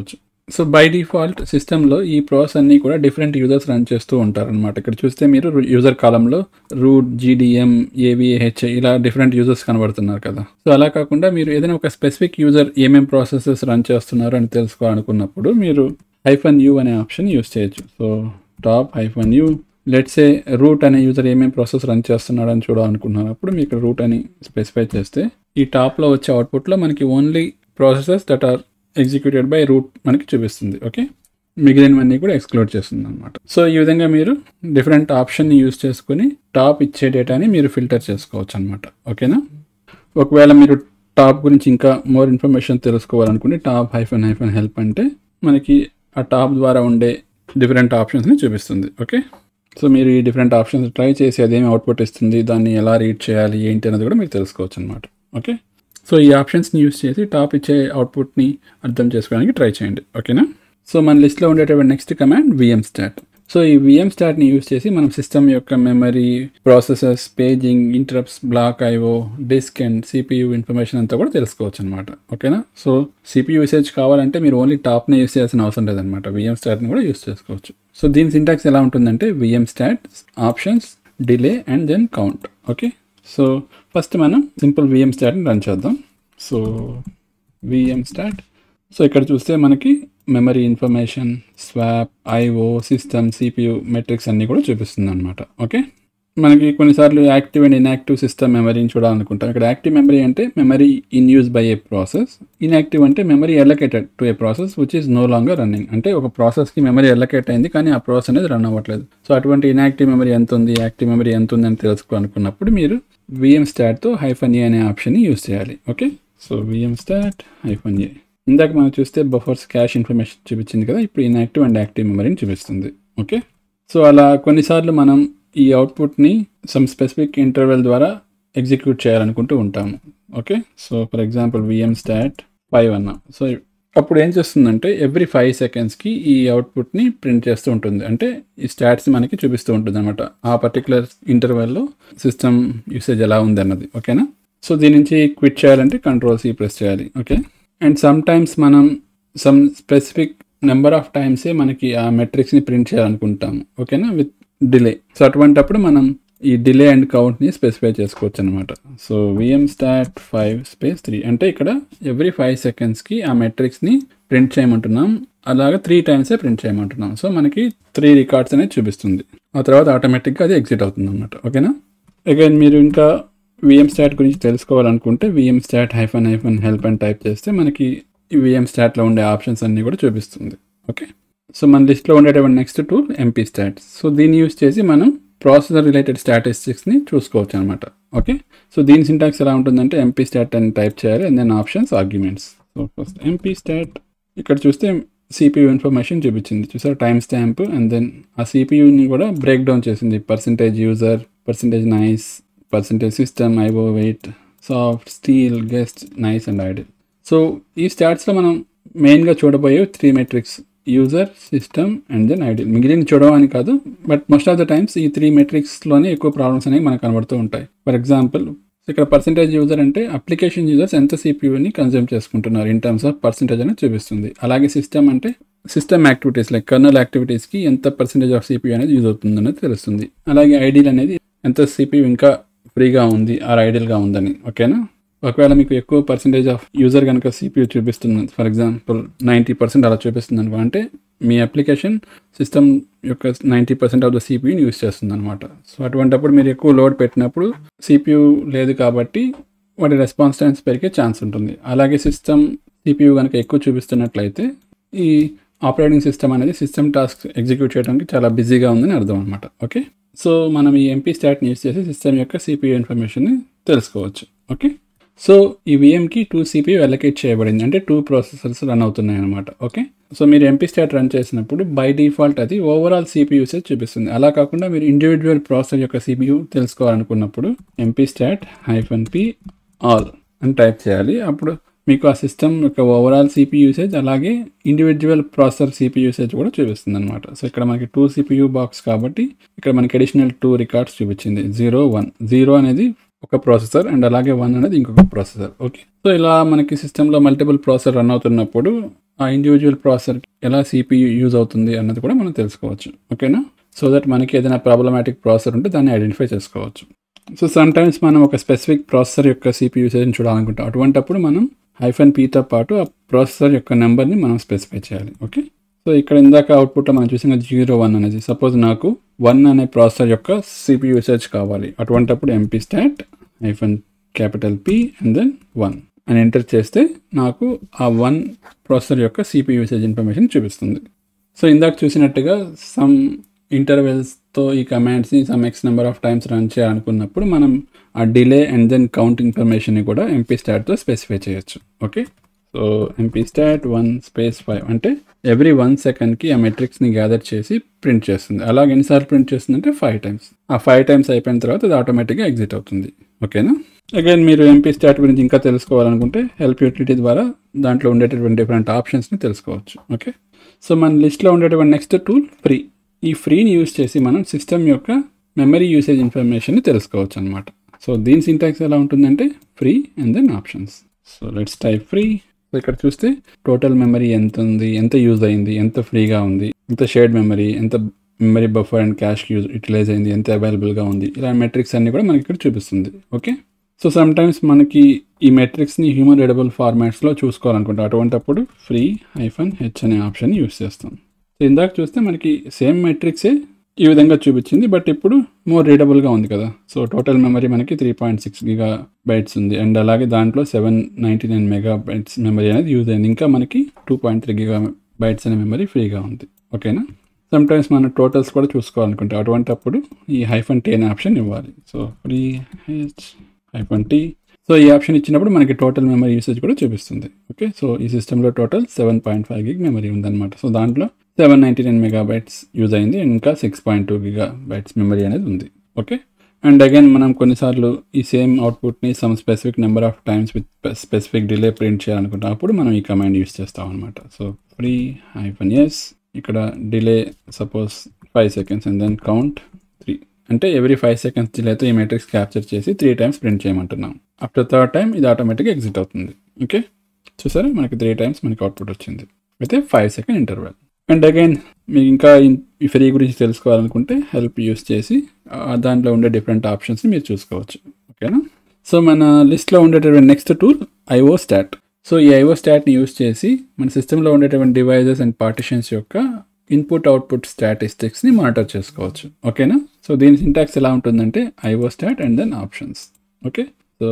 సో బై డిఫాల్ట్ సిస్టంలో ఈ ప్రాసెస్ అన్ని కూడా డిఫరెంట్ యూజర్స్ రన్ చేస్తూ ఉంటారు అనమాట ఇక్కడ చూస్తే మీరు యూజర్ కాలంలో రూట్ జీడిఎం ఏవిహెచ్ ఇలా డిఫరెంట్ యూజర్స్ కనబడుతున్నారు కదా సో అలా కాకుండా మీరు ఏదైనా ఒక స్పెసిఫిక్ యూజర్ ఏమేం ప్రాసెసెస్ రన్ చేస్తున్నారు అని తెలుసుకోవాలనుకున్నప్పుడు మీరు హైఫన్ యూ అనే ఆప్షన్ యూస్ చేయొచ్చు so top hyphen U let's a root అనే యూజర్ ఏమేమి ప్రాసెస్ రన్ చేస్తున్నాడు అని చూడాలనుకున్నప్పుడు మీకు రూట్ అని స్పెసిఫై చేస్తే ఈ టాప్లో వచ్చే అవుట్పుట్లో మనకి only processes that are executed by root మనకి చూపిస్తుంది ఓకే మిగిలినవన్నీ కూడా ఎక్స్క్లూడ్ చేస్తుంది అనమాట సో ఈ విధంగా మీరు డిఫరెంట్ ఆప్షన్ని యూస్ చేసుకుని టాప్ ఇచ్చే డేటాని మీరు ఫిల్టర్ చేసుకోవచ్చు అనమాట ఓకేనా ఒకవేళ మీరు టాప్ గురించి ఇంకా మోర్ ఇన్ఫర్మేషన్ తెలుసుకోవాలనుకుంటే టాప్ హైఫన్ హైఫన్ హెల్ప్ అంటే మనకి ఆ టాప్ ద్వారా ఉండే డిఫరెంట్ ఆప్షన్స్ని చూపిస్తుంది ఓకే సో మీరు ఈ డిఫరెంట్ ఆప్షన్స్ ట్రై చేసి అదేమి అవుట్పుట్ ఇస్తుంది దాన్ని ఎలా రీడ్ చేయాలి ఏంటి అనేది కూడా మీరు తెలుసుకోవచ్చు అనమాట ఓకే సో ఈ ఆప్షన్స్ని యూస్ చేసి టాప్ ఇచ్చే అవుట్పుట్ని అర్థం చేసుకోవడానికి ట్రై చేయండి ఓకేనా సో మన లిస్ట్లో ఉండేటువంటి next command VM stat so ఈ విఎం స్టాట్ని యూస్ చేసి మనం సిస్టమ్ యొక్క memory processes paging interrupts block IO disk and CPU information అంతా కూడా తెలుసుకోవచ్చు అనమాట ఓకేనా సో సిపియు యూసేజ్ కావాలంటే మీరు ఓన్లీ టాప్ని యూస్ చేయాల్సిన అవసరం లేదనమాట విఎం స్టాట్ని కూడా యూస్ చేసుకోవచ్చు సో దీని సింటాక్స్ ఎలా ఉంటుందంటే VM stat options delay and then count okay so first మనం సింపుల్ విఎం స్టాట్ని రన్ చేద్దాం సో విఎం స్టాట్ సో ఇక్కడ చూస్తే మనకి memory information swap IO system CPU metrics అన్నీ కూడా చూపిస్తుంది అనమాట ఓకే మనకి కొన్నిసార్లు యాక్టివ్ అండ్ ఇన్యాక్టివ్ సిస్టమ్ మెమరీని చూడాలనుకుంటాం ఇక్కడ యాక్టివ్ మెమరీ అంటే memory in use by a process inactive అంటే memory allocated to a process which is no longer running అంటే ఒక ప్రాసెస్కి మెమరీ ఎలకేట్ అయింది కానీ ఆ ప్రాసెస్ అనేది రన్ అవ్వట్లేదు సో అటువంటి ఇన్యాక్టివ్ మెమరీ ఎంత ఉంది యాక్టివ్ మెమరీ ఎంత ఉంది అని తెలుసుకోవాలనుకున్నప్పుడు మీరు విఎం స్టాట్తో హైఫన్ ఏ అనే ఆప్షన్ని యూస్ చేయాలి okay so VM stat hyphen A ఇందాక మనం చూస్తే బఫర్స్ క్యాష్ ఇన్ఫర్మేషన్ చూపించింది కదా ఇప్పుడు ఇన్యాక్టివ్ అండ్ యాక్టివ్ మెమరీని చూపిస్తుంది ఓకే సో అలా కొన్నిసార్లు మనం ఈ అవుట్పుట్ని సమ్ స్పెసిఫిక్ ఇంటర్వెల్ ద్వారా ఎగ్జిక్యూట్ చేయాలనుకుంటూ ఉంటాము okay so for example VM stat five అన్న సో అప్పుడు ఏం చేస్తుందంటే ఎవ్రీ ఫైవ్ సెకండ్స్కి ఈ అవుట్పుట్ని ప్రింట్ చేస్తూ ఉంటుంది అంటే ఈ స్టాట్స్ మనకి చూపిస్తూ ఉంటుంది అనమాట ఆ పర్టికులర్ ఇంటర్వెల్లో సిస్టమ్ యూసేజ్ ఎలా ఉంది అన్నది ఓకేనా సో దీని నుంచి క్విట్ చేయాలంటే కంట్రోల్ సి ప్రెస్ చేయాలి ఓకే అండ్ సమ్ టైమ్స్ మనం సమ్ స్పెసిఫిక్ నెంబర్ ఆఫ్ టైమ్సే మనకి ఆ మెట్రిక్స్ని ప్రింట్ చేయాలనుకుంటాము ఓకేనా విత్ డిలే సో అటువంటప్పుడు మనం ఈ డిలే అండ్ కౌంట్ని స్పెసిఫై చేసుకోవచ్చు అనమాట so VM stat five space three అంటే ఇక్కడ ఎవ్రీ ఫైవ్ సెకండ్స్కి ఆ మెట్రిక్స్ని ప్రింట్ చేయమంటున్నాం అలాగే త్రీ టైమ్సే ప్రింట్ చేయమంటున్నాం సో మనకి త్రీ రికార్డ్స్ అనేది చూపిస్తుంది ఆ తర్వాత ఆటోమేటిక్గా అది ఎగ్జిట్ అవుతుంది అనమాట ఓకేనా అగైన్ మీరు ఇంకా విఎం స్టాట్ గురించి తెలుసుకోవాలనుకుంటే VM stat hyphen hyphen help అని టైప్ చేస్తే మనకి ఈ విఎం స్టాట్లో ఉండే ఆప్షన్స్ అన్నీ కూడా చూపిస్తుంది ఓకే సో మన లిస్ట్లో ఉండేటువంటి next tool MP stats so దీన్ని యూస్ చేసి మనం ప్రాసెసర్ రిలేటెడ్ స్టాటిస్టిక్స్ని చూసుకోవచ్చు అనమాట ఓకే సో దీని సింటాక్స్ ఎలా ఉంటుందంటే ఎంపీ స్టాట్ అని టైప్ చేయాలి and then options arguments so first MP stat ఇక్కడ చూస్తే సిపియూ ఇన్ఫర్మేషన్ చూపించింది చూసారు టైం స్టాంప్ అండ్ దెన్ ఆ సిపియూని కూడా బ్రేక్ డౌన్ చేసింది percentage user percentage nice percentage system IO wait soft steal guest nice and idle so ఈ స్టాట్స్లో మనం మెయిన్గా చూడబోయే three metrics user system and then ideal మిగిలిన చూడవని కాదు but most of the times ఈ త్రీ మెట్రిక్స్లోనే ఎక్కువ ప్రాబ్లమ్స్ అనేవి మనకు కనబడుతూ ఉంటాయి ఫర్ ఎగ్జాంపుల్ ఇక్కడ పర్సంటేజ్ యూజర్ అంటే అప్లికేషన్ యూజర్స్ ఎంత సిపియూని కన్జ్యూమ్ చేసుకుంటున్నారు ఇన్ టర్మ్స్ ఆఫ్ పర్సంటేజ్ అనేది చూపిస్తుంది అలాగే సిస్టమ్ అంటే సిస్టమ్ యాక్టివిటీస్ లైక్ కర్నల్ యాక్టివిటీస్కి ఎంత పర్సంటేజ్ ఆఫ్ సిపియూ అనేది యూజ్ అవుతుంది అనేది తెలుస్తుంది అలాగే ఐడియల్ అనేది ఎంత సిపియూ ఇంకా ఫ్రీగా ఉంది ఆర్ ఐడియల్గా ఉందని ఓకేనా ఒకవేళ మీకు ఎక్కువ పర్సెంటేజ్ ఆఫ్ యూజర్ కనుక సిపియూ చూపిస్తుంది ఫర్ ఎగ్జాంపుల్ నైంటీ పర్సెంట్ అలా చూపిస్తుంది అనుకో అంటే మీ అప్లికేషన్ సిస్టమ్ యొక్క నైంటీ పర్సెంట్ ఆఫ్ ద సిపియూని యూస్ చేస్తుంది అనమాట సో అటువంటిప్పుడు మీరు ఎక్కువ లోడ్ పెట్టినప్పుడు సిపియూ లేదు కాబట్టి వాటి రెస్పాన్స్ టైమ్స్ పెరిగే ఛాన్స్ ఉంటుంది అలాగే సిస్టమ్ సిపియూ కనుక ఎక్కువ చూపిస్తున్నట్లయితే ఈ ఆపరేటింగ్ సిస్టమ్ అనేది సిస్టమ్ టాస్క్ ఎగ్జిక్యూట్ చేయడానికి చాలా బిజీగా ఉందని అర్థం అనమాట ఓకే సో మనం ఈ ఎంపీ స్టాట్ని యూస్ చేసి సిస్టమ్ యొక్క సిపియూ ఇన్ఫర్మేషన్ని తెలుసుకోవచ్చు ఓకే సో ఈ విఎంకి టూ సిపియూ అలొకేట్ చేయబడింది అంటే టూ ప్రాసెసర్స్ రన్ అవుతున్నాయి అనమాట ఓకే సో మీరు ఎంపీ స్టాట్ రన్ చేసినప్పుడు బై డిఫాల్ట్ అది ఓవరాల్ సిపియూ యూసేజ్ చూపిస్తుంది అలా కాకుండా మీరు ఇండివిజువల్ ప్రాసెసర్ యొక్క సిపియూ తెలుసుకోవాలనుకున్నప్పుడు MP stat hyphen P all అని టైప్ చేయాలి అప్పుడు మీకు ఆ సిస్టమ్ యొక్క ఓవరాల్ సిపి యూసేజ్ అలాగే ఇండివిజువల్ ప్రాసెసర్ సిపి యూసేజ్ కూడా చూపిస్తుంది అనమాట సో ఇక్కడ మనకి టూ సిపియూ బాక్స్ కాబట్టి ఇక్కడ మనకి అడిషనల్ టూ రికార్డ్స్ చూపించింది జీరో వన్ జీరో అనేది ఒక ప్రాసెసర్ అండ్ అలాగే వన్ అనేది ఇంకొక ప్రాసెసర్ ఓకే సో ఇలా మనకి సిస్టంలో మల్టిపుల్ ప్రాసెసర్ రన్ అవుతున్నప్పుడు ఆ ఇండివిజువల్ ప్రాసెసర్ ఎలా సిపియు యూజ్ అవుతుంది అన్నది కూడా మనం తెలుసుకోవచ్చు ఓకేనా సో దట్ మనకి ఏదైనా ప్రాబ్లమాటిక్ ప్రాసెసర్ ఉంటే దాన్ని ఐడెంటిఫై చేసుకోవచ్చు సో సమ్ టైమ్స్ మనం ఒక స్పెసిఫిక్ ప్రాసెసర్ యొక్క సిపి యూసేజ్ని చూడాలనుకుంటాం అటువంటప్పుడు మనం హైఫన్ పీతో పాటు ఆ ప్రాసెసర్ యొక్క నెంబర్ని మనం స్పెసిఫై చేయాలి ఓకే సో ఇక్కడ ఇందాక అవుట్పుట్లో మనం చూసిన జీరో వన్ అనేది సపోజ్ నాకు వన్ అనే ప్రాసెసర్ యొక్క సిపి యూసేజ్ కావాలి అటువంటప్పుడు MP stat hyphen capital P and then one అని ఎంటర్ చేస్తే నాకు ఆ వన్ ప్రాసెసర్ యొక్క సిపి యూసేజ్ ఇన్ఫర్మేషన్ చూపిస్తుంది సో ఇందాక చూసినట్టుగా సమ్ ఇంటర్వెల్స్తో ఈ కమాండ్స్ని some X number of times run చేయాలనుకున్నప్పుడు మనం ఆ డిలే అండ్ దెన్ కౌంట్ ఇన్ఫర్మేషన్ని కూడా ఎంపీ స్టాట్తో స్పెసిఫై చేయొచ్చు okay so MP stat one space five అంటే ఎవ్రీ వన్ సెకండ్కి ఆ మెట్రిక్స్ని గ్యాదర్ చేసి ప్రింట్ చేస్తుంది అలాగే ఎన్నిసార్లు ప్రింట్ చేస్తుంది అంటే ఫైవ్ టైమ్స్ ఆ ఫైవ్ టైమ్స్ అయిపోయిన తర్వాత అది ఆటోమేటిక్గా ఎగ్జిట్ అవుతుంది ఓకేనా అగైన్ మీరు ఎంపీ స్టాట్ గురించి ఇంకా తెలుసుకోవాలనుకుంటే హెల్ప్ యూటిలిటీ ద్వారా దాంట్లో ఉండేటటువంటి డిఫరెంట్ ఆప్షన్స్ని తెలుసుకోవచ్చు ఓకే సో మన లిస్ట్లో ఉండేటువంటి నెక్స్ట్ టూల్ ఫ్రీ ఈ ఫ్రీని యూజ్ చేసి మనం సిస్టమ్ యొక్క మెమరీ యూసేజ్ ఇన్ఫర్మేషన్ని తెలుసుకోవచ్చు అనమాట సో దీని సింటాక్స్ ఎలా ఉంటుందంటే free and then options so let's type free so ఇక్కడ చూస్తే టోటల్ మెమరీ ఎంత ఉంది ఎంత యూజ్ అయింది ఎంత ఫ్రీగా ఉంది ఎంత షేర్డ్ మెమరీ ఎంత memory buffer and cache use utilize అయింది ఎంత అవైలబుల్గా ఉంది ఇలా మెట్రిక్స్ అన్ని కూడా మనకి ఇక్కడ చూపిస్తుంది ఓకే సో సమ్ టైమ్స్ మనకి ఈ మెట్రిక్స్ని హ్యూమన్ రీడబుల్ ఫార్మాట్స్లో చూసుకోవాలనుకుంటాం అటువంటప్పుడు ఫ్రీ హైఫన్ హెచ్ అనే ఆప్షన్ యూస్ చేస్తాం సో ఇందాక చూస్తే మనకి సేమ్ మెట్రిక్సే ఈ విధంగా చూపించింది బట్ ఇప్పుడు మోర్ రీడబుల్గా ఉంది కదా సో టోటల్ మెమరీ మనకి three point six gigabytes ఉంది అండ్ అలాగే దాంట్లో seven ninety nine megabytes memory అనేది యూజ్ అయింది ఇంకా మనకి two point three gigabytes అనే మెమరీ ఫ్రీగా ఉంది ఓకేనా సమ్ టైమ్స్ మనం టోటల్స్ కూడా చూసుకోవాలనుకుంటే అటువంటప్పుడు ఈ హైఫన్ టీ అనే ఆప్షన్ ఇవ్వాలి so free H hyphen T so ఈ ఆప్షన్ ఇచ్చినప్పుడు మనకి టోటల్ మెమరీ యూసేజ్ కూడా చూపిస్తుంది ఓకే సో ఈ సిస్టంలో total seven point five gig memory ఉందన్నమాట సో దాంట్లో seven ninety nine megabytes use అయింది ఇంకా six point two gigabytes memory అనేది ఉంది ఓకే అండ్ అగైన్ మనం కొన్నిసార్లు ఈ సేమ్ అవుట్పుట్ని some specific number of times with specific delay print చేయాలనుకుంటాం అప్పుడు మనం ఈ కమాండ్ యూస్ చేస్తాం అనమాట సో ఫ్రీ హైఫన్ ఎస్ ఇక్కడ delay suppose five seconds and then count three అంటే ఎవ్రీ ఫైవ్ సెకండ్స్ డిలేతో ఈ మెట్రిక్స్ క్యాప్చర్ చేసి త్రీ టైమ్స్ ప్రింట్ చేయమంటున్నాం ఆఫ్టర్ థర్డ్ టైం ఇది ఆటోమేటిక్గా ఎగ్జిట్ అవుతుంది ఓకే చూసారా మనకి త్రీ టైమ్స్ మనకి అవుట్పుట్ వచ్చింది అయితే five second interval and again మీకు ఇంకా ఈ ఫ్రీ గురించి తెలుసుకోవాలనుకుంటే హెల్ప్ యూస్ చేసి దాంట్లో ఉండే డిఫరెంట్ ఆప్షన్స్ని మీరు చూసుకోవచ్చు ఓకేనా సో మన లిస్ట్లో ఉండేటటువంటి next tool IO stat so ఈ ఐఓ స్టాట్ని యూస్ చేసి మన సిస్టంలో ఉండేటువంటి డివైజెస్ అండ్ పార్టిషన్స్ యొక్క ఇన్పుట్ అవుట్పుట్ స్టాటిస్టిక్స్ని మానిటర్ చేసుకోవచ్చు ఓకేనా సో దీని సింటాక్స్ ఎలా ఉంటుందంటే IO stat and then options okay so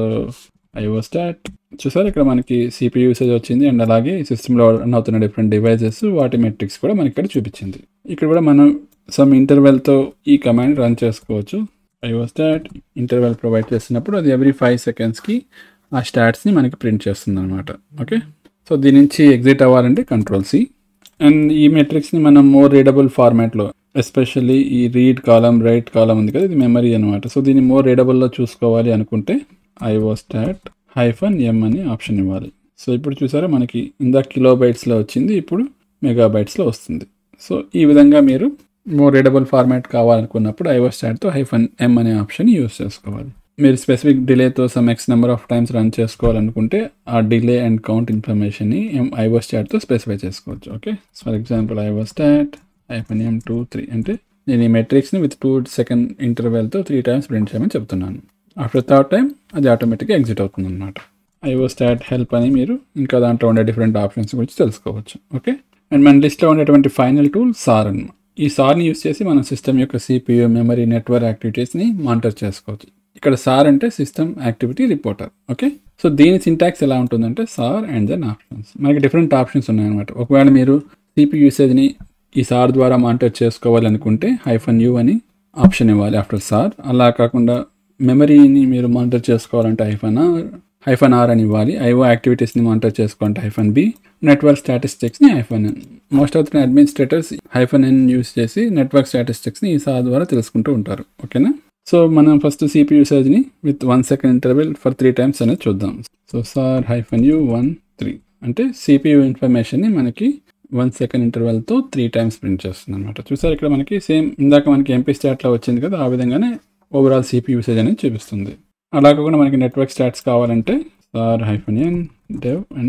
IO stat చూసారు ఇక్కడ మనకి సిపి యూసేజ్ వచ్చింది అండ్ అలాగే సిస్టంలో రన్ అవుతున్న డిఫరెంట్ డివైజెస్ వాటి మెట్రిక్స్ కూడా మనకి ఇక్కడ చూపించింది ఇక్కడ కూడా మనం సమ్ ఇంటర్వెల్తో ఈ కమాండ్ రన్ చేసుకోవచ్చు ఐఓ స్టాట్ ఇంటర్వెల్ ప్రొవైడ్ చేసినప్పుడు అది ఎవ్రీ ఫైవ్ సెకండ్స్కి ఆ స్టాట్స్ని మనకి ప్రింట్ చేస్తుంది అనమాట ఓకే సో దీని నుంచి ఎగ్జిట్ అవ్వాలంటే కంట్రోల్ సి అండ్ ఈ మెట్రిక్స్ని మనం మోర్ రీడబుల్ ఫార్మాట్లో ఎస్పెషల్లీ ఈ రీడ్ కాలం రైట్ కాలం ఉంది కదా ఇది మెమరీ అనమాట సో దీన్ని మోర్ రీడబుల్లో చూసుకోవాలి అనుకుంటే ఐఓ స్టాట్ హైఫన్ ఎం అని ఆప్షన్ ఇవ్వాలి సో ఇప్పుడు చూసారా మనకి ఇందాక కిలో బైట్స్లో వచ్చింది ఇప్పుడు మెగాబైట్స్లో వస్తుంది సో ఈ విధంగా మీరు మోర్ రీడబుల్ ఫార్మాట్ కావాలనుకున్నప్పుడు ఐఓ స్టాట్తో హైఫన్ ఎం అనే ఆప్షన్ యూస్ చేసుకోవాలి మీరు స్పెసిఫిక్ డిలేతో some X number of times run చేసుకోవాలనుకుంటే ఆ డిలే అండ్ కౌంట్ ఇన్ఫర్మేషన్ని ఎం ఐఓ స్టాట్తో స్పెసిఫై చేసుకోవచ్చు okay for example IO stat hyphen M two three అంటే నేను ఈ మెట్రిక్స్ని విత్ టూ సెకండ్ ఇంటర్వెల్తో త్రీ టైమ్స్ ప్రింట్ చేయమని చెప్తున్నాను ఆఫ్టర్ థర్డ్ టైం అది ఆటోమేటిక్గా ఎగ్జిట్ అవుతుంది అనమాట ఐఓ స్టాట్ హెల్ప్ అని మీరు ఇంకా దాంట్లో ఉండే డిఫరెంట్ ఆప్షన్స్ గురించి తెలుసుకోవచ్చు ఓకే అండ్ మన లిస్ట్లో ఉండేటువంటి ఫైనల్ టూల్ సార్ అన్నమాట ఈ సార్ని యూస్ చేసి మన సిస్టమ్ యొక్క సిపియు మెమరీ నెట్వర్క్ యాక్టివిటీస్ని మానిటర్ చేసుకోవచ్చు ఇక్కడ సార్ అంటే system activity reporter okay so దీని సింటాక్స్ ఎలా ఉంటుందంటే సార్ అండ్ దెన్ ఆప్షన్స్ మనకి డిఫరెంట్ ఆప్షన్స్ ఉన్నాయన్నమాట ఒకవేళ మీరు సిపి యూసేజ్ని ఈ సార్ ద్వారా మానిటర్ చేసుకోవాలి అనుకుంటే హైఫన్ యూ అని ఆప్షన్ ఇవ్వాలి ఆఫ్టర్ సార్ అలా కాకుండా మెమరీని మీరు మానిటర్ చేసుకోవాలంటే హైఫన్ ఆర్ హైఫన్ ఆర్ అని ఇవ్వాలి ఐఓ యాక్టివిటీస్ని మానిటర్ చేసుకోవాలంటే హైఫన్ బి నెట్వర్క్ స్టాటిస్టిక్స్ని hyphen N most of the administrators hyphen N use చేసి నెట్వర్క్ స్టాటిస్టిక్స్ని ఈ సార్ ద్వారా తెలుసుకుంటూ ఉంటారు ఓకేనా సో మనం ఫస్ట్ సిపి యూసేజ్ని with one second interval for three times అనేది చూద్దాం so sar hyphen U one three అంటే సిపియు ఇన్ఫర్మేషన్ని మనకి వన్ సెకండ్ ఇంటర్వెల్తో త్రీ టైమ్స్ ప్రింట్ చేస్తుంది అనమాట చూసారు ఇక్కడ మనకి సేమ్ ఇందాక మనకి ఎంపీ స్టాట్లో వచ్చింది కదా ఆ విధంగానే ఓవరాల్ సిపి యూసేజ్ అనేది చూపిస్తుంది అలా కాకుండా మనకి నెట్వర్క్ స్టాట్స్ కావాలంటే sar hyphen N dev and one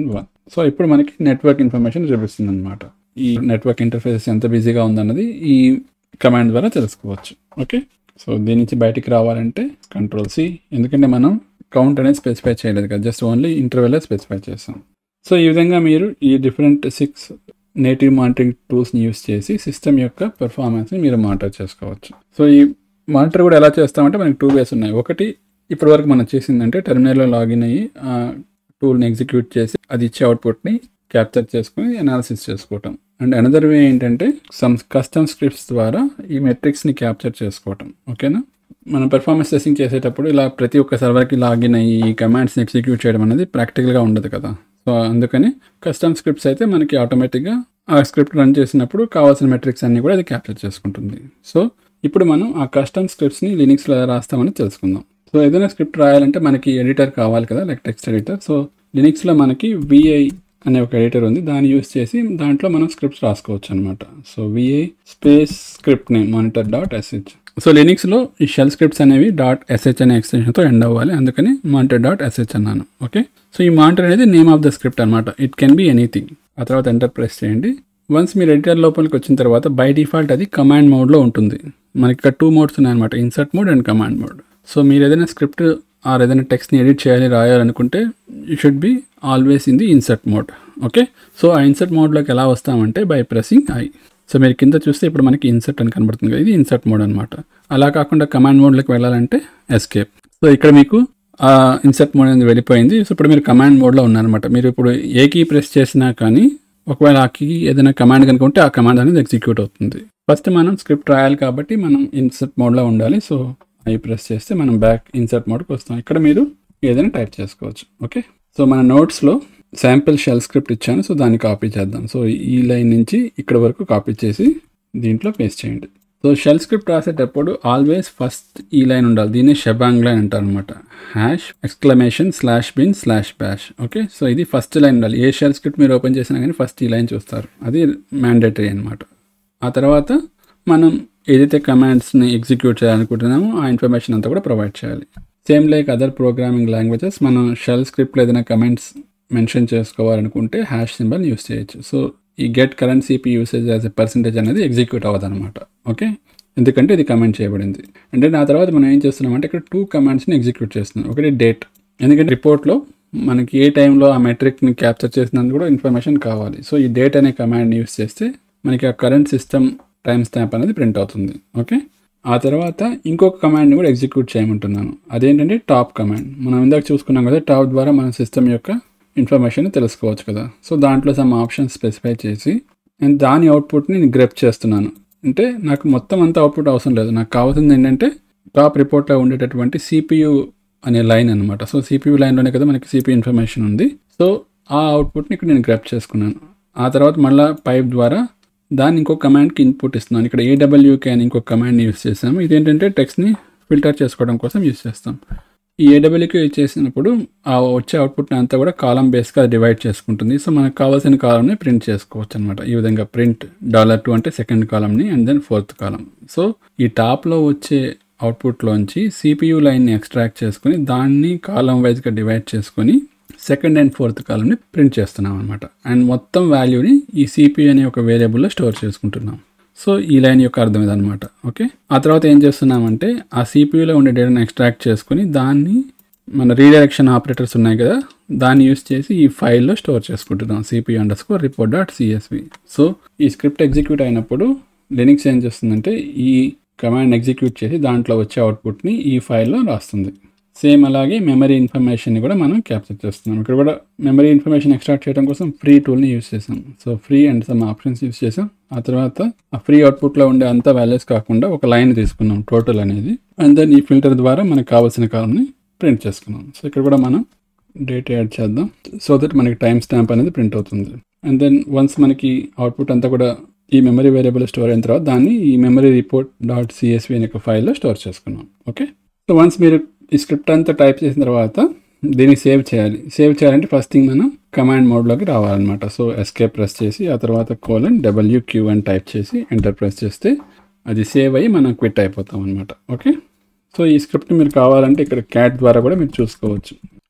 so ఇప్పుడు మనకి నెట్వర్క్ ఇన్ఫర్మేషన్ చూపిస్తుంది అనమాట ఈ నెట్వర్క్ ఇంటర్ఫేస్ ఎంత బిజీగా ఉందన్నది ఈ కమాండ్ ద్వారా తెలుసుకోవచ్చు ఓకే సో దీని నుంచి బయటికి రావాలంటే కంట్రోల్ సి ఎందుకంటే మనం కౌంట్ అనేది స్పెసిఫై చేయలేదు కదా జస్ట్ ఓన్లీ ఇంటర్వెల్ స్పెసిఫై చేస్తాం సో ఈ విధంగా మీరు ఈ డిఫరెంట్ సిక్స్ నేటివ్ మానిటరింగ్ టూల్స్ని యూస్ చేసి సిస్టమ్ యొక్క పెర్ఫార్మెన్స్ని మీరు మానిటర్ చేసుకోవచ్చు సో ఈ మానిటర్ కూడా ఎలా చేస్తామంటే మనకి టూ వేస్ ఉన్నాయి ఒకటి ఇప్పటివరకు మనం చేసిందంటే టెర్మినల్లో లాగిన్ అయ్యి ఆ టూల్ని ఎగ్జిక్యూట్ చేసి అది ఇచ్చే అవుట్పుట్ని క్యాప్చర్ చేసుకుని అనాలిసిస్ చేసుకోవటం అండ్ అనదర్ వే ఏంటంటే సమ్ కస్టమ్ స్క్రిప్ట్స్ ద్వారా ఈ మెట్రిక్స్ని క్యాప్చర్ చేసుకోవటం ఓకేనా మనం పెర్ఫార్మెన్స్ టెస్టింగ్ చేసేటప్పుడు ఇలా ప్రతి ఒక్క సర్వర్కి లాగిన్ అయ్యి ఈ కమాండ్స్ని ఎగ్జిక్యూట్ చేయడం అనేది ప్రాక్టికల్గా ఉండదు కదా సో అందుకని కస్టమ్ స్క్రిప్ట్స్ అయితే మనకి ఆటోమేటిక్గా ఆ స్క్రిప్ట్ రన్ చేసినప్పుడు కావాల్సిన మెట్రిక్స్ అన్ని కూడా అది క్యాప్చర్ చేసుకుంటుంది సో ఇప్పుడు మనం ఆ కస్టమ్ స్క్రిప్ట్స్ని లినిక్స్లో ఎలా రాస్తామని తెలుసుకుందాం సో ఏదైనా స్క్రిప్ట్ రాయాలంటే మనకి ఎడిటర్ కావాలి కదా లైక్ టెక్స్ట్ ఎడిటర్ సో లినిక్స్లో మనకి విఐ అనే ఒక ఎడిటర్ ఉంది దాన్ని యూస్ చేసి దాంట్లో మనం స్క్రిప్ట్స్ రాసుకోవచ్చు అనమాట so VI space script name monitor dot SH so లినిక్స్లో ఈ షెల్ స్క్రిప్ట్స్ అనేవి డాట్ ఎస్హెచ్ అనే ఎక్స్టెన్షన్తో ఎండ్ అవ్వాలి అందుకని మానిటర్ డాట్ ఎస్హెచ్ అన్నాను ఓకే సో ఈ మానిటర్ అనేది నేమ్ ఆఫ్ ద స్క్రిప్ట్ అనమాట ఇట్ కెన్ బి ఎనీథింగ్ ఆ తర్వాత ఎంటర్ ప్రెస్ చేయండి వన్స్ మీరు ఎడిటర్ లోపలికి వచ్చిన తర్వాత బై డిఫాల్ట్ అది కమాండ్ మోడ్లో ఉంటుంది మనకి ఇక్కడ టూ మోడ్స్ ఉన్నాయన్నమాట insert mode and command mode so మీరు ఏదైనా స్క్రిప్ట్ ఆర్ ఏదైనా టెక్స్ట్ని ఎడిట్ చేయాలి రాయాలనుకుంటే you should be always in the insert mode okay so ఆ ఇన్సర్ట్ మోడ్లోకి ఎలా వస్తామంటే బై ప్రెసింగ్ ఐ సో మీరు కింద చూస్తే ఇప్పుడు మనకి ఇన్సర్ట్ అని కనబడుతుంది కదా ఇది ఇన్సర్ట్ మోడ్ అనమాట అలా కాకుండా కమాండ్ మోడ్లోకి వెళ్ళాలంటే ఎస్కేప్ సో ఇక్కడ మీకు ఆ ఇన్సర్ట్ మోడ్ అనేది వెళ్ళిపోయింది సో ఇప్పుడు మీరు కమాండ్ మోడ్లో ఉన్నారనమాట మీరు ఇప్పుడు ఏ కీ ప్రెస్ చేసినా కానీ ఒకవేళ ఆ కీ ఏదైనా కమాండ్ కనుక ఉంటే ఆ కమాండ్ అనేది ఎగ్జిక్యూట్ అవుతుంది ఫస్ట్ మనం స్క్రిప్ట్ రాయాలి కాబట్టి మనం ఇన్సర్ట్ మోడ్లో ఉండాలి సో ఐ ప్రెస్ చేస్తే మనం బ్యాక్ ఇన్సర్ట్ మోడ్కి వస్తాం ఇక్కడ మీరు ఏదైనా టైప్ చేసుకోవచ్చు ఓకే సో మన నోట్స్లో శాంపిల్ షెల్ స్క్రిప్ట్ ఇచ్చాను సో దాన్ని కాపీ చేద్దాం సో ఈ లైన్ నుంచి ఇక్కడ వరకు కాపీ చేసి దీంట్లో పేస్ట్ చేయండి సో షెల్ స్క్రిప్ట్ రాసేటప్పుడు ఆల్వేస్ ఫస్ట్ ఈ లైన్ ఉండాలి దీన్ని షెబాంగ్ లైన్ అంటారు అనమాట hash exclamation slash bin slash bash okay so ఇది ఫస్ట్ లైన్ ఉండాలి ఏ షెల్ స్క్రిప్ట్ మీరు ఓపెన్ చేసినా కానీ ఫస్ట్ ఈ లైన్ చూస్తారు అది మ్యాండేటరీ అనమాట ఆ తర్వాత మనం ఏదైతే కమాండ్స్ని ఎగ్జిక్యూట్ చేయాలనుకుంటున్నామో ఆ ఇన్ఫర్మేషన్ అంతా కూడా ప్రొవైడ్ చేయాలి same like other programming languages మనం షెల్ స్క్రిప్ట్లో ఏదైనా కమెంట్స్ మెన్షన్ చేసుకోవాలనుకుంటే హ్యాష్ సింబల్ యూస్ చేయొచ్చు సో ఈ get current CP usage as a percentage అనేది ఎగ్జిక్యూట్ అవ్వదు అనమాట ఓకే ఎందుకంటే ఇది కమెంట్ చేయబడింది అంటే ఆ తర్వాత మనం ఏం చేస్తున్నామంటే ఇక్కడ టూ కమాండ్స్ని ఎగ్జిక్యూట్ చేస్తున్నాం ఒకటి డేట్ ఎందుకంటే రిపోర్ట్లో మనకి ఏ టైంలో ఆ మెట్రిక్ని క్యాప్చర్ చేసినందుకు కూడా ఇన్ఫర్మేషన్ కావాలి సో ఈ డేట్ అనే కమాండ్ని యూస్ చేస్తే మనకి ఆ కరెంట్ సిస్టమ్ టైం స్టాంప్ అనేది ప్రింట్ అవుతుంది ఓకే ఆ తర్వాత ఇంకొక కమాండ్ని కూడా ఎగ్జిక్యూట్ చేయమంటున్నాను అదేంటంటే టాప్ కమాండ్ మనం ఇందాక చూసుకున్నాం కదా టాప్ ద్వారా మన సిస్టమ్ యొక్క ఇన్ఫర్మేషన్ తెలుసుకోవచ్చు కదా సో దాంట్లో సమ్ ఆప్షన్స్ స్పెసిఫై చేసి నేను దాని అవుట్పుట్ని నేను గ్రెప్ చేస్తున్నాను అంటే నాకు మొత్తం అంతా అవుట్పుట్ అవసరం లేదు నాకు కావాల్సింది ఏంటంటే టాప్ రిపోర్ట్లో ఉండేటటువంటి సిపియు అనే లైన్ అనమాట సో సిపియు లైన్లోనే కదా మనకి సిపియు ఇన్ఫర్మేషన్ ఉంది సో ఆ అవుట్పుట్ని ఇక్కడ నేను గ్రెప్ చేసుకున్నాను ఆ తర్వాత మళ్ళీ పైప్ ద్వారా దాన్ని ఇంకో కమాండ్కి ఇన్పుట్ ఇస్తున్నాను ఇక్కడ ఏడబ్ల్యూకే అని ఇంకొక కమాండ్ని యూస్ చేసాము ఇదేంటంటే టెక్స్ట్ని ఫిల్టర్ చేసుకోవడం కోసం యూస్ చేస్తాం ఈ ఏడబ్ల్యూకే యూజ్ చేసినప్పుడు ఆ వచ్చే అవుట్పుట్ని అంతా కూడా కాలం బేస్గా డివైడ్ చేసుకుంటుంది సో మనకు కావాల్సిన కాలంని ప్రింట్ చేసుకోవచ్చు అనమాట ఈ విధంగా ప్రింట్ డాలర్ టూ అంటే సెకండ్ కాలంని and then fourth column so ఈ టాప్లో వచ్చే అవుట్పుట్లోంచి సిపియు లైన్ని ఎక్స్ట్రాక్ట్ చేసుకొని దాన్ని కాలం వైజ్గా డివైడ్ చేసుకొని సెకండ్ అండ్ ఫోర్త్ కాలంని ప్రింట్ చేస్తున్నాం అనమాట అండ్ మొత్తం వాల్యూని ఈ సిపియు అనే ఒక వేరియబుల్లో స్టోర్ చేసుకుంటున్నాం సో ఈ లైన్ యొక్క అర్థం ఇదనమాట ఓకే ఆ తర్వాత ఏం చేస్తున్నామంటే ఆ సిపియూలో ఉండే డేటాను ఎక్స్ట్రాక్ట్ చేసుకుని దాన్ని మన రీడైరెక్షన్ ఆపరేటర్స్ ఉన్నాయి కదా దాన్ని యూస్ చేసి ఈ ఫైల్లో స్టోర్ చేసుకుంటున్నాం CPU under score report dot CSV so ఈ స్క్రిప్ట్ ఎగ్జిక్యూట్ అయినప్పుడు లినిక్స్ ఏం చేస్తుందంటే ఈ కమాండ్ ఎగ్జిక్యూట్ చేసి దాంట్లో వచ్చే అవుట్పుట్ని ఈ ఫైల్లో రాస్తుంది సేమ్ అలాగే మెమరీ ఇన్ఫర్మేషన్ని కూడా మనం క్యాప్చర్ చేస్తున్నాం ఇక్కడ కూడా మెమరీ ఇన్ఫర్మేషన్ ఎక్స్ట్రాక్ట్ చేయడం కోసం ఫ్రీ టూల్ని యూస్ చేసాం so free and some options use చేసాం ఆ తర్వాత ఆ ఫ్రీ అవుట్పుట్లో ఉండే అంత వాల్యూస్ కాకుండా ఒక లైన్ తీసుకున్నాం టోటల్ అనేది అండ్ దెన్ ఈ ఫిల్టర్ ద్వారా మనకు కావాల్సిన కాలంని ప్రింట్ చేసుకున్నాం సో ఇక్కడ కూడా మనం డేట్ యాడ్ చేద్దాం సో దట్ మనకి టైం స్టాంప్ అనేది ప్రింట్ అవుతుంది అండ్ దెన్ వన్స్ మనకి అవుట్పుట్ అంతా కూడా ఈ మెమరీ వేరియబుల్ స్టోర్ అయిన తర్వాత దాన్ని ఈ మెమరీ రిపోర్ట్ డాట్ సిఎస్వి అనే ఒక ఫైల్లో స్టోర్ చేసుకున్నాం ఓకే సో వన్స్ మీరు ఈ స్క్రిప్ట్ అంతా టైప్ చేసిన తర్వాత దీన్ని సేవ్ చేయాలి సేవ్ చేయాలంటే ఫస్ట్ థింగ్ మనం కమాండ్ మోడ్లోకి రావాలన్నమాట సో ఎస్కే ప్రెస్ చేసి ఆ తర్వాత కోలన్ డబ్ల్యూ క్యూ అని టైప్ చేసి ఎంటర్ ప్రెస్ చేస్తే అది సేవ్ అయ్యి మనం క్విట్ అయిపోతాం అనమాట ఓకే సో ఈ స్క్రిప్ట్ మీరు కావాలంటే ఇక్కడ క్యాట్ ద్వారా కూడా మీరు చూసుకోవచ్చు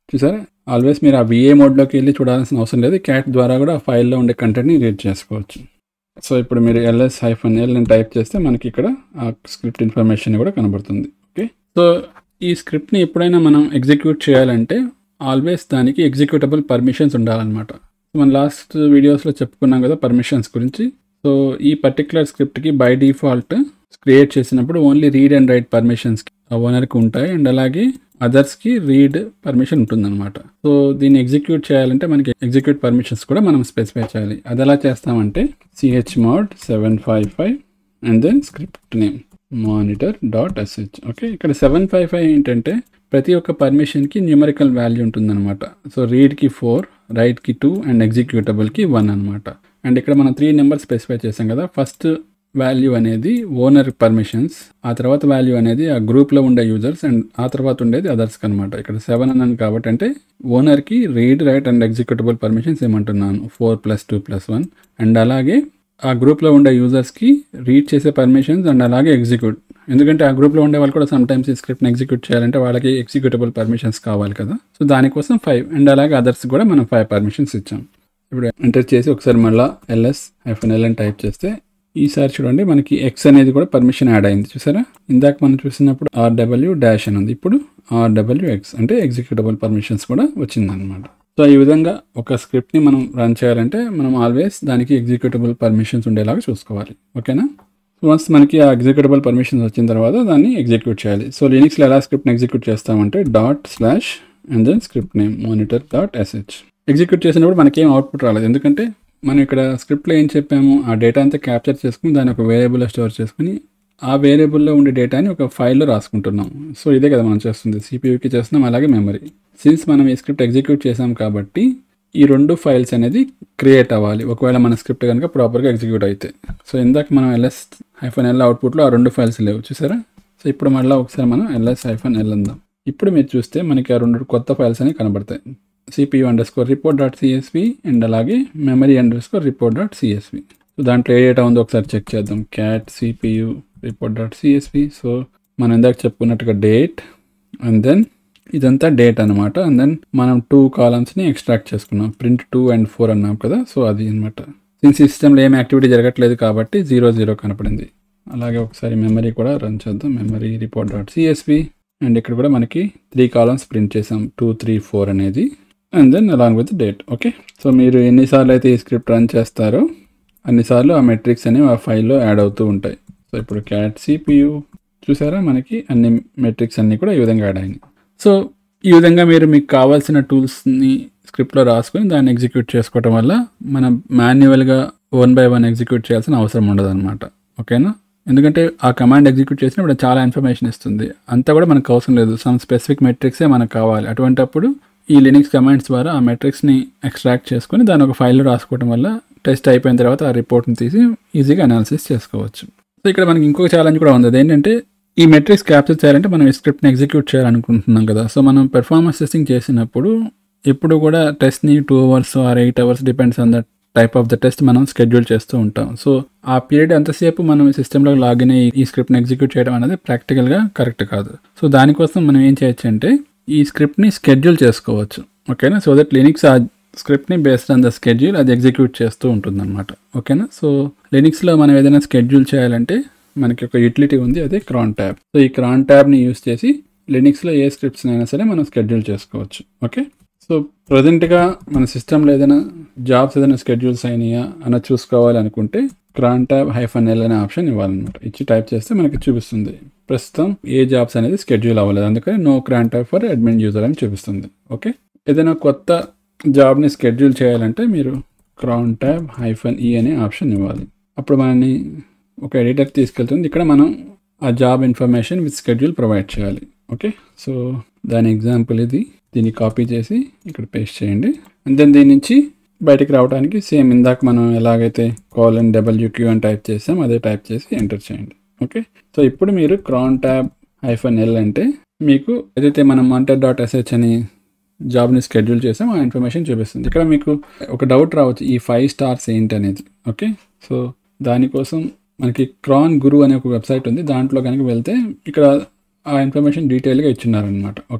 చూసారా ఆల్వేస్ మీరు ఆ విఏ మోడ్లోకి వెళ్ళి చూడాల్సిన అవసరం లేదు క్యాట్ ద్వారా కూడా ఆ ఫైల్లో ఉండే కంటెంట్ని రీడ్ చేసుకోవచ్చు సో ఇప్పుడు మీరు ఎల్ఎస్ హైఫన్ ఎల్ అని టైప్ చేస్తే మనకి ఇక్కడ ఆ స్క్రిప్ట్ ఇన్ఫర్మేషన్ కూడా కనబడుతుంది ఓకే సో ఈ స్క్రిప్ట్ని ఎప్పుడైనా మనం ఎగ్జిక్యూట్ చేయాలంటే ఆల్వేస్ దానికి ఎగ్జిక్యూటబుల్ పర్మిషన్స్ ఉండాలన్నమాట మన లాస్ట్ వీడియోస్లో చెప్పుకున్నాం కదా పర్మిషన్స్ గురించి సో ఈ పర్టికులర్ స్క్రిప్ట్కి బై డిఫాల్ట్ క్రియేట్ చేసినప్పుడు only read and write permissions ఓనర్కి ఉంటాయి అండ్ అలాగే అదర్స్కి రీడ్ పర్మిషన్ ఉంటుందన్నమాట సో దీన్ని ఎగ్జిక్యూట్ చేయాలంటే మనకి ఎగ్జిక్యూట్ పర్మిషన్స్ కూడా మనం స్పెసిఫై చేయాలి అది ఎలా చేస్తామంటే CH mod seven five five and then script name monitor dot SH okay ఇక్కడ సెవెన్ ఫైవ్ ఫైవ్ ఏంటంటే ప్రతి ఒక్క పర్మిషన్కి న్యూమరికల్ వాల్యూ ఉంటుందన్నమాట సో రీడ్కి ఫోర్ రైట్కి టూ అండ్ ఎగ్జిక్యూటబుల్కి వన్ అనమాట అండ్ ఇక్కడ మనం త్రీ నెంబర్ స్పెసిఫై చేసాం కదా ఫస్ట్ వాల్యూ అనేది ఓనర్ పర్మిషన్స్ ఆ తర్వాత వాల్యూ అనేది ఆ గ్రూప్లో ఉండే యూజర్స్ అండ్ ఆ తర్వాత ఉండేది అదర్స్కి అనమాట ఇక్కడ సెవెన్ అన్నాను కాబట్టి అంటే ఓనర్కి read write and executable permissions ఏమంటున్నాను four plus two plus one and అలాగే ఆ గ్రూప్లో ఉండే యూజర్స్కి రీడ్ చేసే పర్మిషన్స్ అండ్ అలాగే ఎగ్జిక్యూట్ ఎందుకంటే ఆ గ్రూప్లో ఉండే వాళ్ళు కూడా సమ్ టైమ్స్ ఈ స్క్రిప్ట్ని ఎగ్జిక్యూట్ చేయాలంటే వాళ్ళకి ఎగ్జిక్యూటబుల్ పర్మిషన్స్ కావాలి కదా సో దానికోసం ఫైవ్ అండ్ అలాగే అదర్స్ కూడా మనం ఫైవ్ పర్మిషన్స్ ఇచ్చాం ఇప్పుడు ఎంటర్ చేసి ఒకసారి మళ్ళీ ఎల్ఎస్ ఎఫ్ఎన్ ఎల్ అని టైప్ చేస్తే ఈసారి చూడండి మనకి ఎక్స్ అనేది కూడా పర్మిషన్ యాడ్ అయింది చూసారా ఇందాక మనం చూసినప్పుడు ఆర్డబ్ల్యూ డాష్ అని ఉంది ఇప్పుడు ఆర్డబ్ల్యూ ఎక్స్ అంటే ఎగ్జిక్యూటబుల్ పర్మిషన్స్ కూడా వచ్చిందనమాట సో ఈ విధంగా ఒక స్క్రిప్ట్ని మనం రన్ చేయాలంటే మనం ఆల్వేస్ దానికి ఎగ్జిక్యూటబుల్ పర్మిషన్స్ ఉండేలాగా చూసుకోవాలి ఓకేనా వన్స్ మనకి ఆ ఎగ్జిక్యూటబుల్ పర్మిషన్స్ వచ్చిన తర్వాత దాన్ని ఎగ్జిక్యూట్ చేయాలి సో లినిక్స్లో ఎలా స్క్రిప్ట్ని ఎగ్జిక్యూట్ చేస్తామంటే dot slash and then script name monitor dot SH execute చేసినప్పుడు మనకేం అవుట్పుట్ రాలేదు ఎందుకంటే మనం ఇక్కడ స్క్రిప్ట్లో ఏం చెప్పాము ఆ డేటా అంతా క్యాప్చర్ చేసుకుని దాన్ని ఒక వేరియబుల్లో స్టోర్ చేసుకుని ఆ వేరియబుల్లో ఉండే డేటాని ఒక ఫైల్లో రాసుకుంటున్నాం సో ఇదే కదా మనం చేస్తుంది సిపియూకి చేస్తున్నాం అలాగే మెమరీ సిన్స్ మనం ఈ స్క్రిప్ట్ ఎగ్జిక్యూట్ చేసాం కాబట్టి ఈ రెండు ఫైల్స్ అనేది క్రియేట్ అవ్వాలి ఒకవేళ మన స్క్రిప్ట్ కనుక ప్రాపర్గా ఎగ్జిక్యూట్ అయితే సో ఇందాక మనం ఎల్ఎస్ హైఫన్ ఎల్ అవుట్పుట్లో ఆ రెండు ఫైల్స్ లేవు చూసారా సో ఇప్పుడు మళ్ళీ ఒకసారి మనం ఎల్ఎస్ హైఫన్ ఎల్ అందాం ఇప్పుడు మీరు చూస్తే మనకి ఆ రెండు కొత్త ఫైల్స్ అనేవి కనబడతాయి CPU under score report dot CSV and అలాగే memory under score report dot CSV so దాంట్లో ఏ డేటా ఉందో ఒకసారి చెక్ చేద్దాం cat CPU report dot CSV so మనం ఇందాక చెప్పుకున్నట్టుగా డేట్ అండ్ దెన్ ఇదంతా డేట్ అనమాట అండ్ దెన్ మనం టూ కాలమ్స్ని ఎక్స్ట్రాక్ట్ చేసుకున్నాం ప్రింట్ టూ అండ్ ఫోర్ అన్నాం కదా సో అది అనమాట సిన్స్ సిస్టంలో ఏం యాక్టివిటీ జరగట్లేదు కాబట్టి జీరో జీరో కనపడింది అలాగే ఒకసారి మెమరీ కూడా రన్ చేద్దాం memory report dot CSV and ఇక్కడ కూడా మనకి త్రీ కాలమ్స్ ప్రింట్ చేసాం టూ త్రీ ఫోర్ అనేది and then along with date okay so మీరు ఎన్నిసార్లు అయితే ఈ స్క్రిప్ట్ రన్ చేస్తారో అన్నిసార్లు ఆ మెట్రిక్స్ అనేవి ఆ ఫైల్లో యాడ్ అవుతూ ఉంటాయి సో ఇప్పుడు క్యాట్ సిపియు చూసారా మనకి అన్ని మెట్రిక్స్ అన్నీ కూడా ఈ విధంగా యాడ్ అయినాయి సో ఈ విధంగా మీరు మీకు కావాల్సిన టూల్స్ని స్క్రిప్ట్లో రాసుకొని దాన్ని ఎగ్జిక్యూట్ చేసుకోవటం వల్ల మనం మాన్యువల్గా వన్ బై వన్ ఎగ్జిక్యూట్ చేయాల్సిన అవసరం ఉండదు అనమాట ఓకేనా ఎందుకంటే ఆ కమాండ్ ఎగ్జిక్యూట్ చేసినప్పుడు చాలా ఇన్ఫర్మేషన్ ఇస్తుంది అంతా కూడా మనకు అవసరం లేదు సమ్ స్పెసిఫిక్ మెట్రిక్సే మనకు కావాలి అటువంటప్పుడు ఈ లినిక్స్ కమాండ్స్ ద్వారా ఆ మెట్రిక్స్ని ఎక్స్ట్రాక్ట్ చేసుకొని దాన్ని ఒక ఫైల్లో రాసుకోవడం వల్ల టెస్ట్ అయిపోయిన తర్వాత ఆ రిపోర్ట్ని తీసి ఈజీగా అనాలిసిస్ చేసుకోవచ్చు సో ఇక్కడ మనకి ఇంకొక ఛాలెంజ్ కూడా ఉంది అదేంటంటే ఈ మెట్రిక్స్ క్యాప్చర్ చేయాలంటే మనం ఈ స్క్రిప్ట్ని ఎగ్జిక్యూట్ చేయాలనుకుంటున్నాం కదా సో మనం పెర్ఫార్మెన్స్ టెస్టింగ్ చేసినప్పుడు ఎప్పుడు కూడా టెస్ట్ని two hours or eight hours depends on that type of the test మనం షెడ్యూల్ చేస్తూ ఉంటాం సో ఆ పీరియడ్ ఎంతసేపు మనం ఈ సిస్టంలో లాగిన్ అయ్యి ఈ స్క్రిప్ట్ని ఎగ్జిక్యూట్ చేయడం అనేది ప్రాక్టికల్గా కరెక్ట్ కాదు సో దానికోసం మనం ఏం చేయొచ్చు అంటే ఈ స్క్రిప్ట్ని షెడ్యూల్ చేసుకోవచ్చు ఓకేనా సో దట్ లినిక్స్ ఆ స్క్రిప్ట్ని బేస్డ్ ఆన్ ద స్కెడ్యూల్ అది ఎగ్జిక్యూట్ చేస్తూ ఉంటుంది అనమాట ఓకేనా సో లినిక్స్లో మనం ఏదైనా షెడ్యూల్ చేయాలంటే మనకి ఒక యూటిలిటీ ఉంది అదే క్రాన్ ట్యాబ్ సో ఈ క్రాన్ ట్యాబ్ని యూస్ చేసి లినిక్స్లో ఏ స్క్రిప్ట్స్ అయినా సరే మనం షెడ్యూల్ చేసుకోవచ్చు ఓకే సో ప్రజెంట్గా మన సిస్టంలో ఏదైనా జాబ్స్ ఏదైనా షెడ్యూల్స్ అయినాయా అన్న చూసుకోవాలి అనుకుంటే క్రాన్ ట్యాబ్ హైఫన్ ఎల్ అనే ఆప్షన్ ఇవ్వాలన్నమాట ఇచ్చి టైప్ చేస్తే మనకి చూపిస్తుంది ప్రస్తుతం ఏ జాబ్స్ అనేది షెడ్యూల్ అవ్వలేదు అందుకని no cron tab for admin user అని చూపిస్తుంది ఓకే ఏదైనా కొత్త జాబ్ని షెడ్యూల్ చేయాలంటే మీరు క్రాన్ ట్యాబ్ హైఫన్ ఈ అనే ఆప్షన్ ఇవ్వాలి అప్పుడు మనని ఒక ఎడిటర్ తీసుకెళ్తుంది ఇక్కడ మనం ఆ job information with schedule provide చేయాలి ఓకే సో దాని ఎగ్జాంపుల్ ఇది దీన్ని కాపీ చేసి ఇక్కడ పేస్ట్ చేయండి అండ్ దెన్ దీని నుంచి బయటికి రావడానికి సేమ్ ఇందాక మనం ఎలాగైతే కాల్ అండ్ డబ్ల్యూక్యూ అని టైప్ చేసాం అదే టైప్ చేసి ఎంటర్ చేయండి ఓకే సో ఇప్పుడు మీరు క్రాన్ ట్యాబ్ హైఫన్ ఎల్ అంటే మీకు ఏదైతే మనం మాంటర్ డాట్ ఎస్హెచ్ అని జాబ్ని షెడ్యూల్ చేసాం ఆ ఇన్ఫర్మేషన్ చూపిస్తుంది ఇక్కడ మీకు ఒక డౌట్ రావచ్చు ఈ ఫైవ్ స్టార్స్ ఏంటి అనేది ఓకే సో దానికోసం మనకి క్రాన్ గురు అనే ఒక వెబ్సైట్ ఉంది దాంట్లో కనుక వెళ్తే ఇక్కడ ఆ ఇన్ఫర్మేషన్ డీటెయిల్గా ఇచ్చున్నారనమాట ఓకే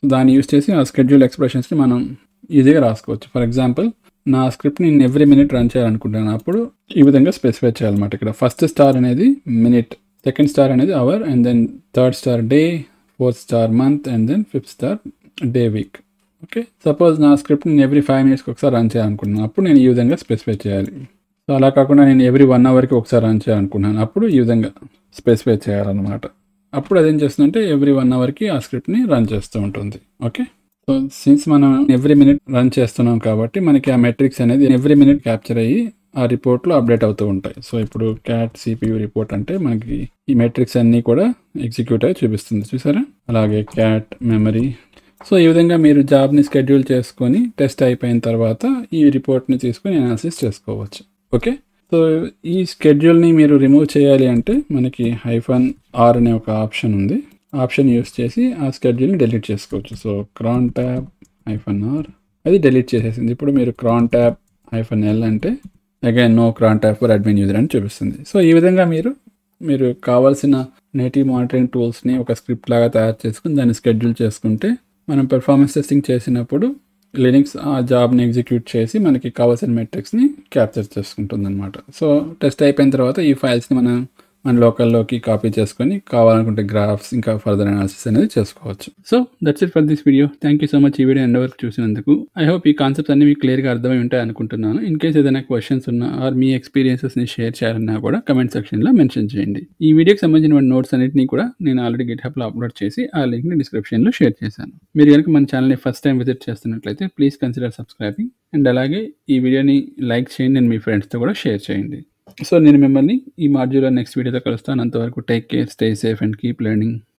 దాన్ని యూస్ చేసి ఆ స్కెడ్యూల్ ఎక్స్ప్రెషన్స్ని మనం ఈజీగా రాసుకోవచ్చు ఫర్ ఎగ్జాంపుల్ నా స్క్రిప్ట్ని నేను ఎవ్రీ మినిట్ రన్ చేయాలనుకుంటున్నాను అప్పుడు ఈ విధంగా స్పెసిఫై చేయాలన్నమాట ఇక్కడ ఫస్ట్ స్టార్ అనేది మినిట్ సెకండ్ స్టార్ అనేది hour and then third star day fourth star month and then fifth star day week okay suppose నా స్క్రిప్ట్ నేను ఎవ్రీ ఫైవ్ మినిట్స్కి ఒకసారి రన్ చేయాలనుకుంటున్నాను అప్పుడు నేను ఈ విధంగా స్పెసిఫై చేయాలి సో అలా కాకుండా నేను ఎవ్రీ వన్ అవర్కి ఒకసారి రన్ చేయాలనుకుంటున్నాను అప్పుడు ఈ విధంగా స్పెసిఫై చేయాలన్నమాట అప్పుడు అదేం చేస్తుందంటే ఎవ్రీ వన్ అవర్కి ఆ స్క్రిప్ట్ని రన్ చేస్తూ ఉంటుంది ఓకే సో సిన్స్ మనం ఎవ్రీ మినిట్ రన్ చేస్తున్నాం కాబట్టి మనకి ఆ మెట్రిక్స్ అనేది ఎవ్రీ మినిట్ క్యాప్చర్ అయ్యి ఆ రిపోర్ట్లో అప్డేట్ అవుతూ ఉంటాయి సో ఇప్పుడు క్యాట్ సిపియు రిపోర్ట్ అంటే మనకి ఈ మెట్రిక్స్ అన్నీ కూడా ఎగ్జిక్యూట్ అయ్యి చూపిస్తుంది చూసారా అలాగే క్యాట్ మెమరీ సో ఈ విధంగా మీరు జాబ్ని షెడ్యూల్ చేసుకొని టెస్ట్ అయిపోయిన తర్వాత ఈ రిపోర్ట్ని తీసుకొని అనాలిసిస్ చేసుకోవచ్చు ఓకే సో ఈ స్కెడ్యూల్ని మీరు రిమూవ్ చేయాలి అంటే మనకి హైఫన్ ఆర్ అనే ఒక ఆప్షన్ ఉంది ఆప్షన్ యూస్ చేసి ఆ స్కెడ్యూల్ని డెలీట్ చేసుకోవచ్చు so cron tab hyphen R అది డెలీట్ చేసేసింది ఇప్పుడు మీరు క్రాన్ ట్యాబ్ హైఫన్ ఎల్ అంటే again no cron tab for admin user అని చూపిస్తుంది సో ఈ విధంగా మీరు మీరు కావాల్సిన నేటివ్ మానిటరింగ్ టూల్స్ని ఒక స్క్రిప్ట్ లాగా తయారు చేసుకుని దాన్ని స్కెడ్యూల్ చేసుకుంటే మనం పెర్ఫార్మెన్స్ టెస్టింగ్ చేసినప్పుడు లినిక్స్ ఆ జాబ్ని ఎగ్జిక్యూట్ చేసి మనకి కావాల్సిన మెట్రిక్స్ని క్యాప్చర్ చేసుకుంటుంది అనమాట సో టెస్ట్ అయిపోయిన తర్వాత ఈ ఫైల్స్ని మనం మన లోకల్లోకి కాపీ చేసుకొని కావాలనుకుంటే గ్రాఫ్స్ ఇంకా ఫర్దర్ అనాలిసిస్ అనేది చేసుకోవచ్చు so that's it for this video thank you so much ఈ వీడియో ఎండ్ వరకు చూసినందుకు ఐ హోప్ ఈ కాన్సెప్ట్స్ అన్ని మీకు క్లియర్గా అర్థమై ఉంటాయి అనుకుంటున్నాను ఇన్ కేస్ ఏదైనా క్వశ్చన్స్ ఉన్నా ఆర్ మీ ఎక్స్పీరియన్సెస్ని షేర్ చేయాలన్నా కూడా కమెంట్ సెక్షన్లో మెన్షన్ చేయండి ఈ వీడియోకి సంబంధించిన నోట్స్ అన్నింటినీ కూడా నేను ఆల్రెడీ గిట్ హబ్లో అప్లోడ్ చేసి ఆ లింక్ని డిస్క్రిప్షన్లో షేర్ చేశాను మీరు కనుక మన ఛానల్ని ఫస్ట్ టైం విజిట్ చేస్తున్నట్లయితే ప్లీజ్ కన్సిడర్ సబ్స్క్రైబింగ్ అండ్ అలాగే ఈ వీడియోని లైక్ చేయండి అండ్ మీ ఫ్రెండ్స్తో కూడా షేర్ చేయండి సో నేను మిమ్మల్ని ఈ మాడ్యూల్లో నెక్స్ట్ వీడియోతో కలుస్తాను అంతవరకు take care stay safe and keep learning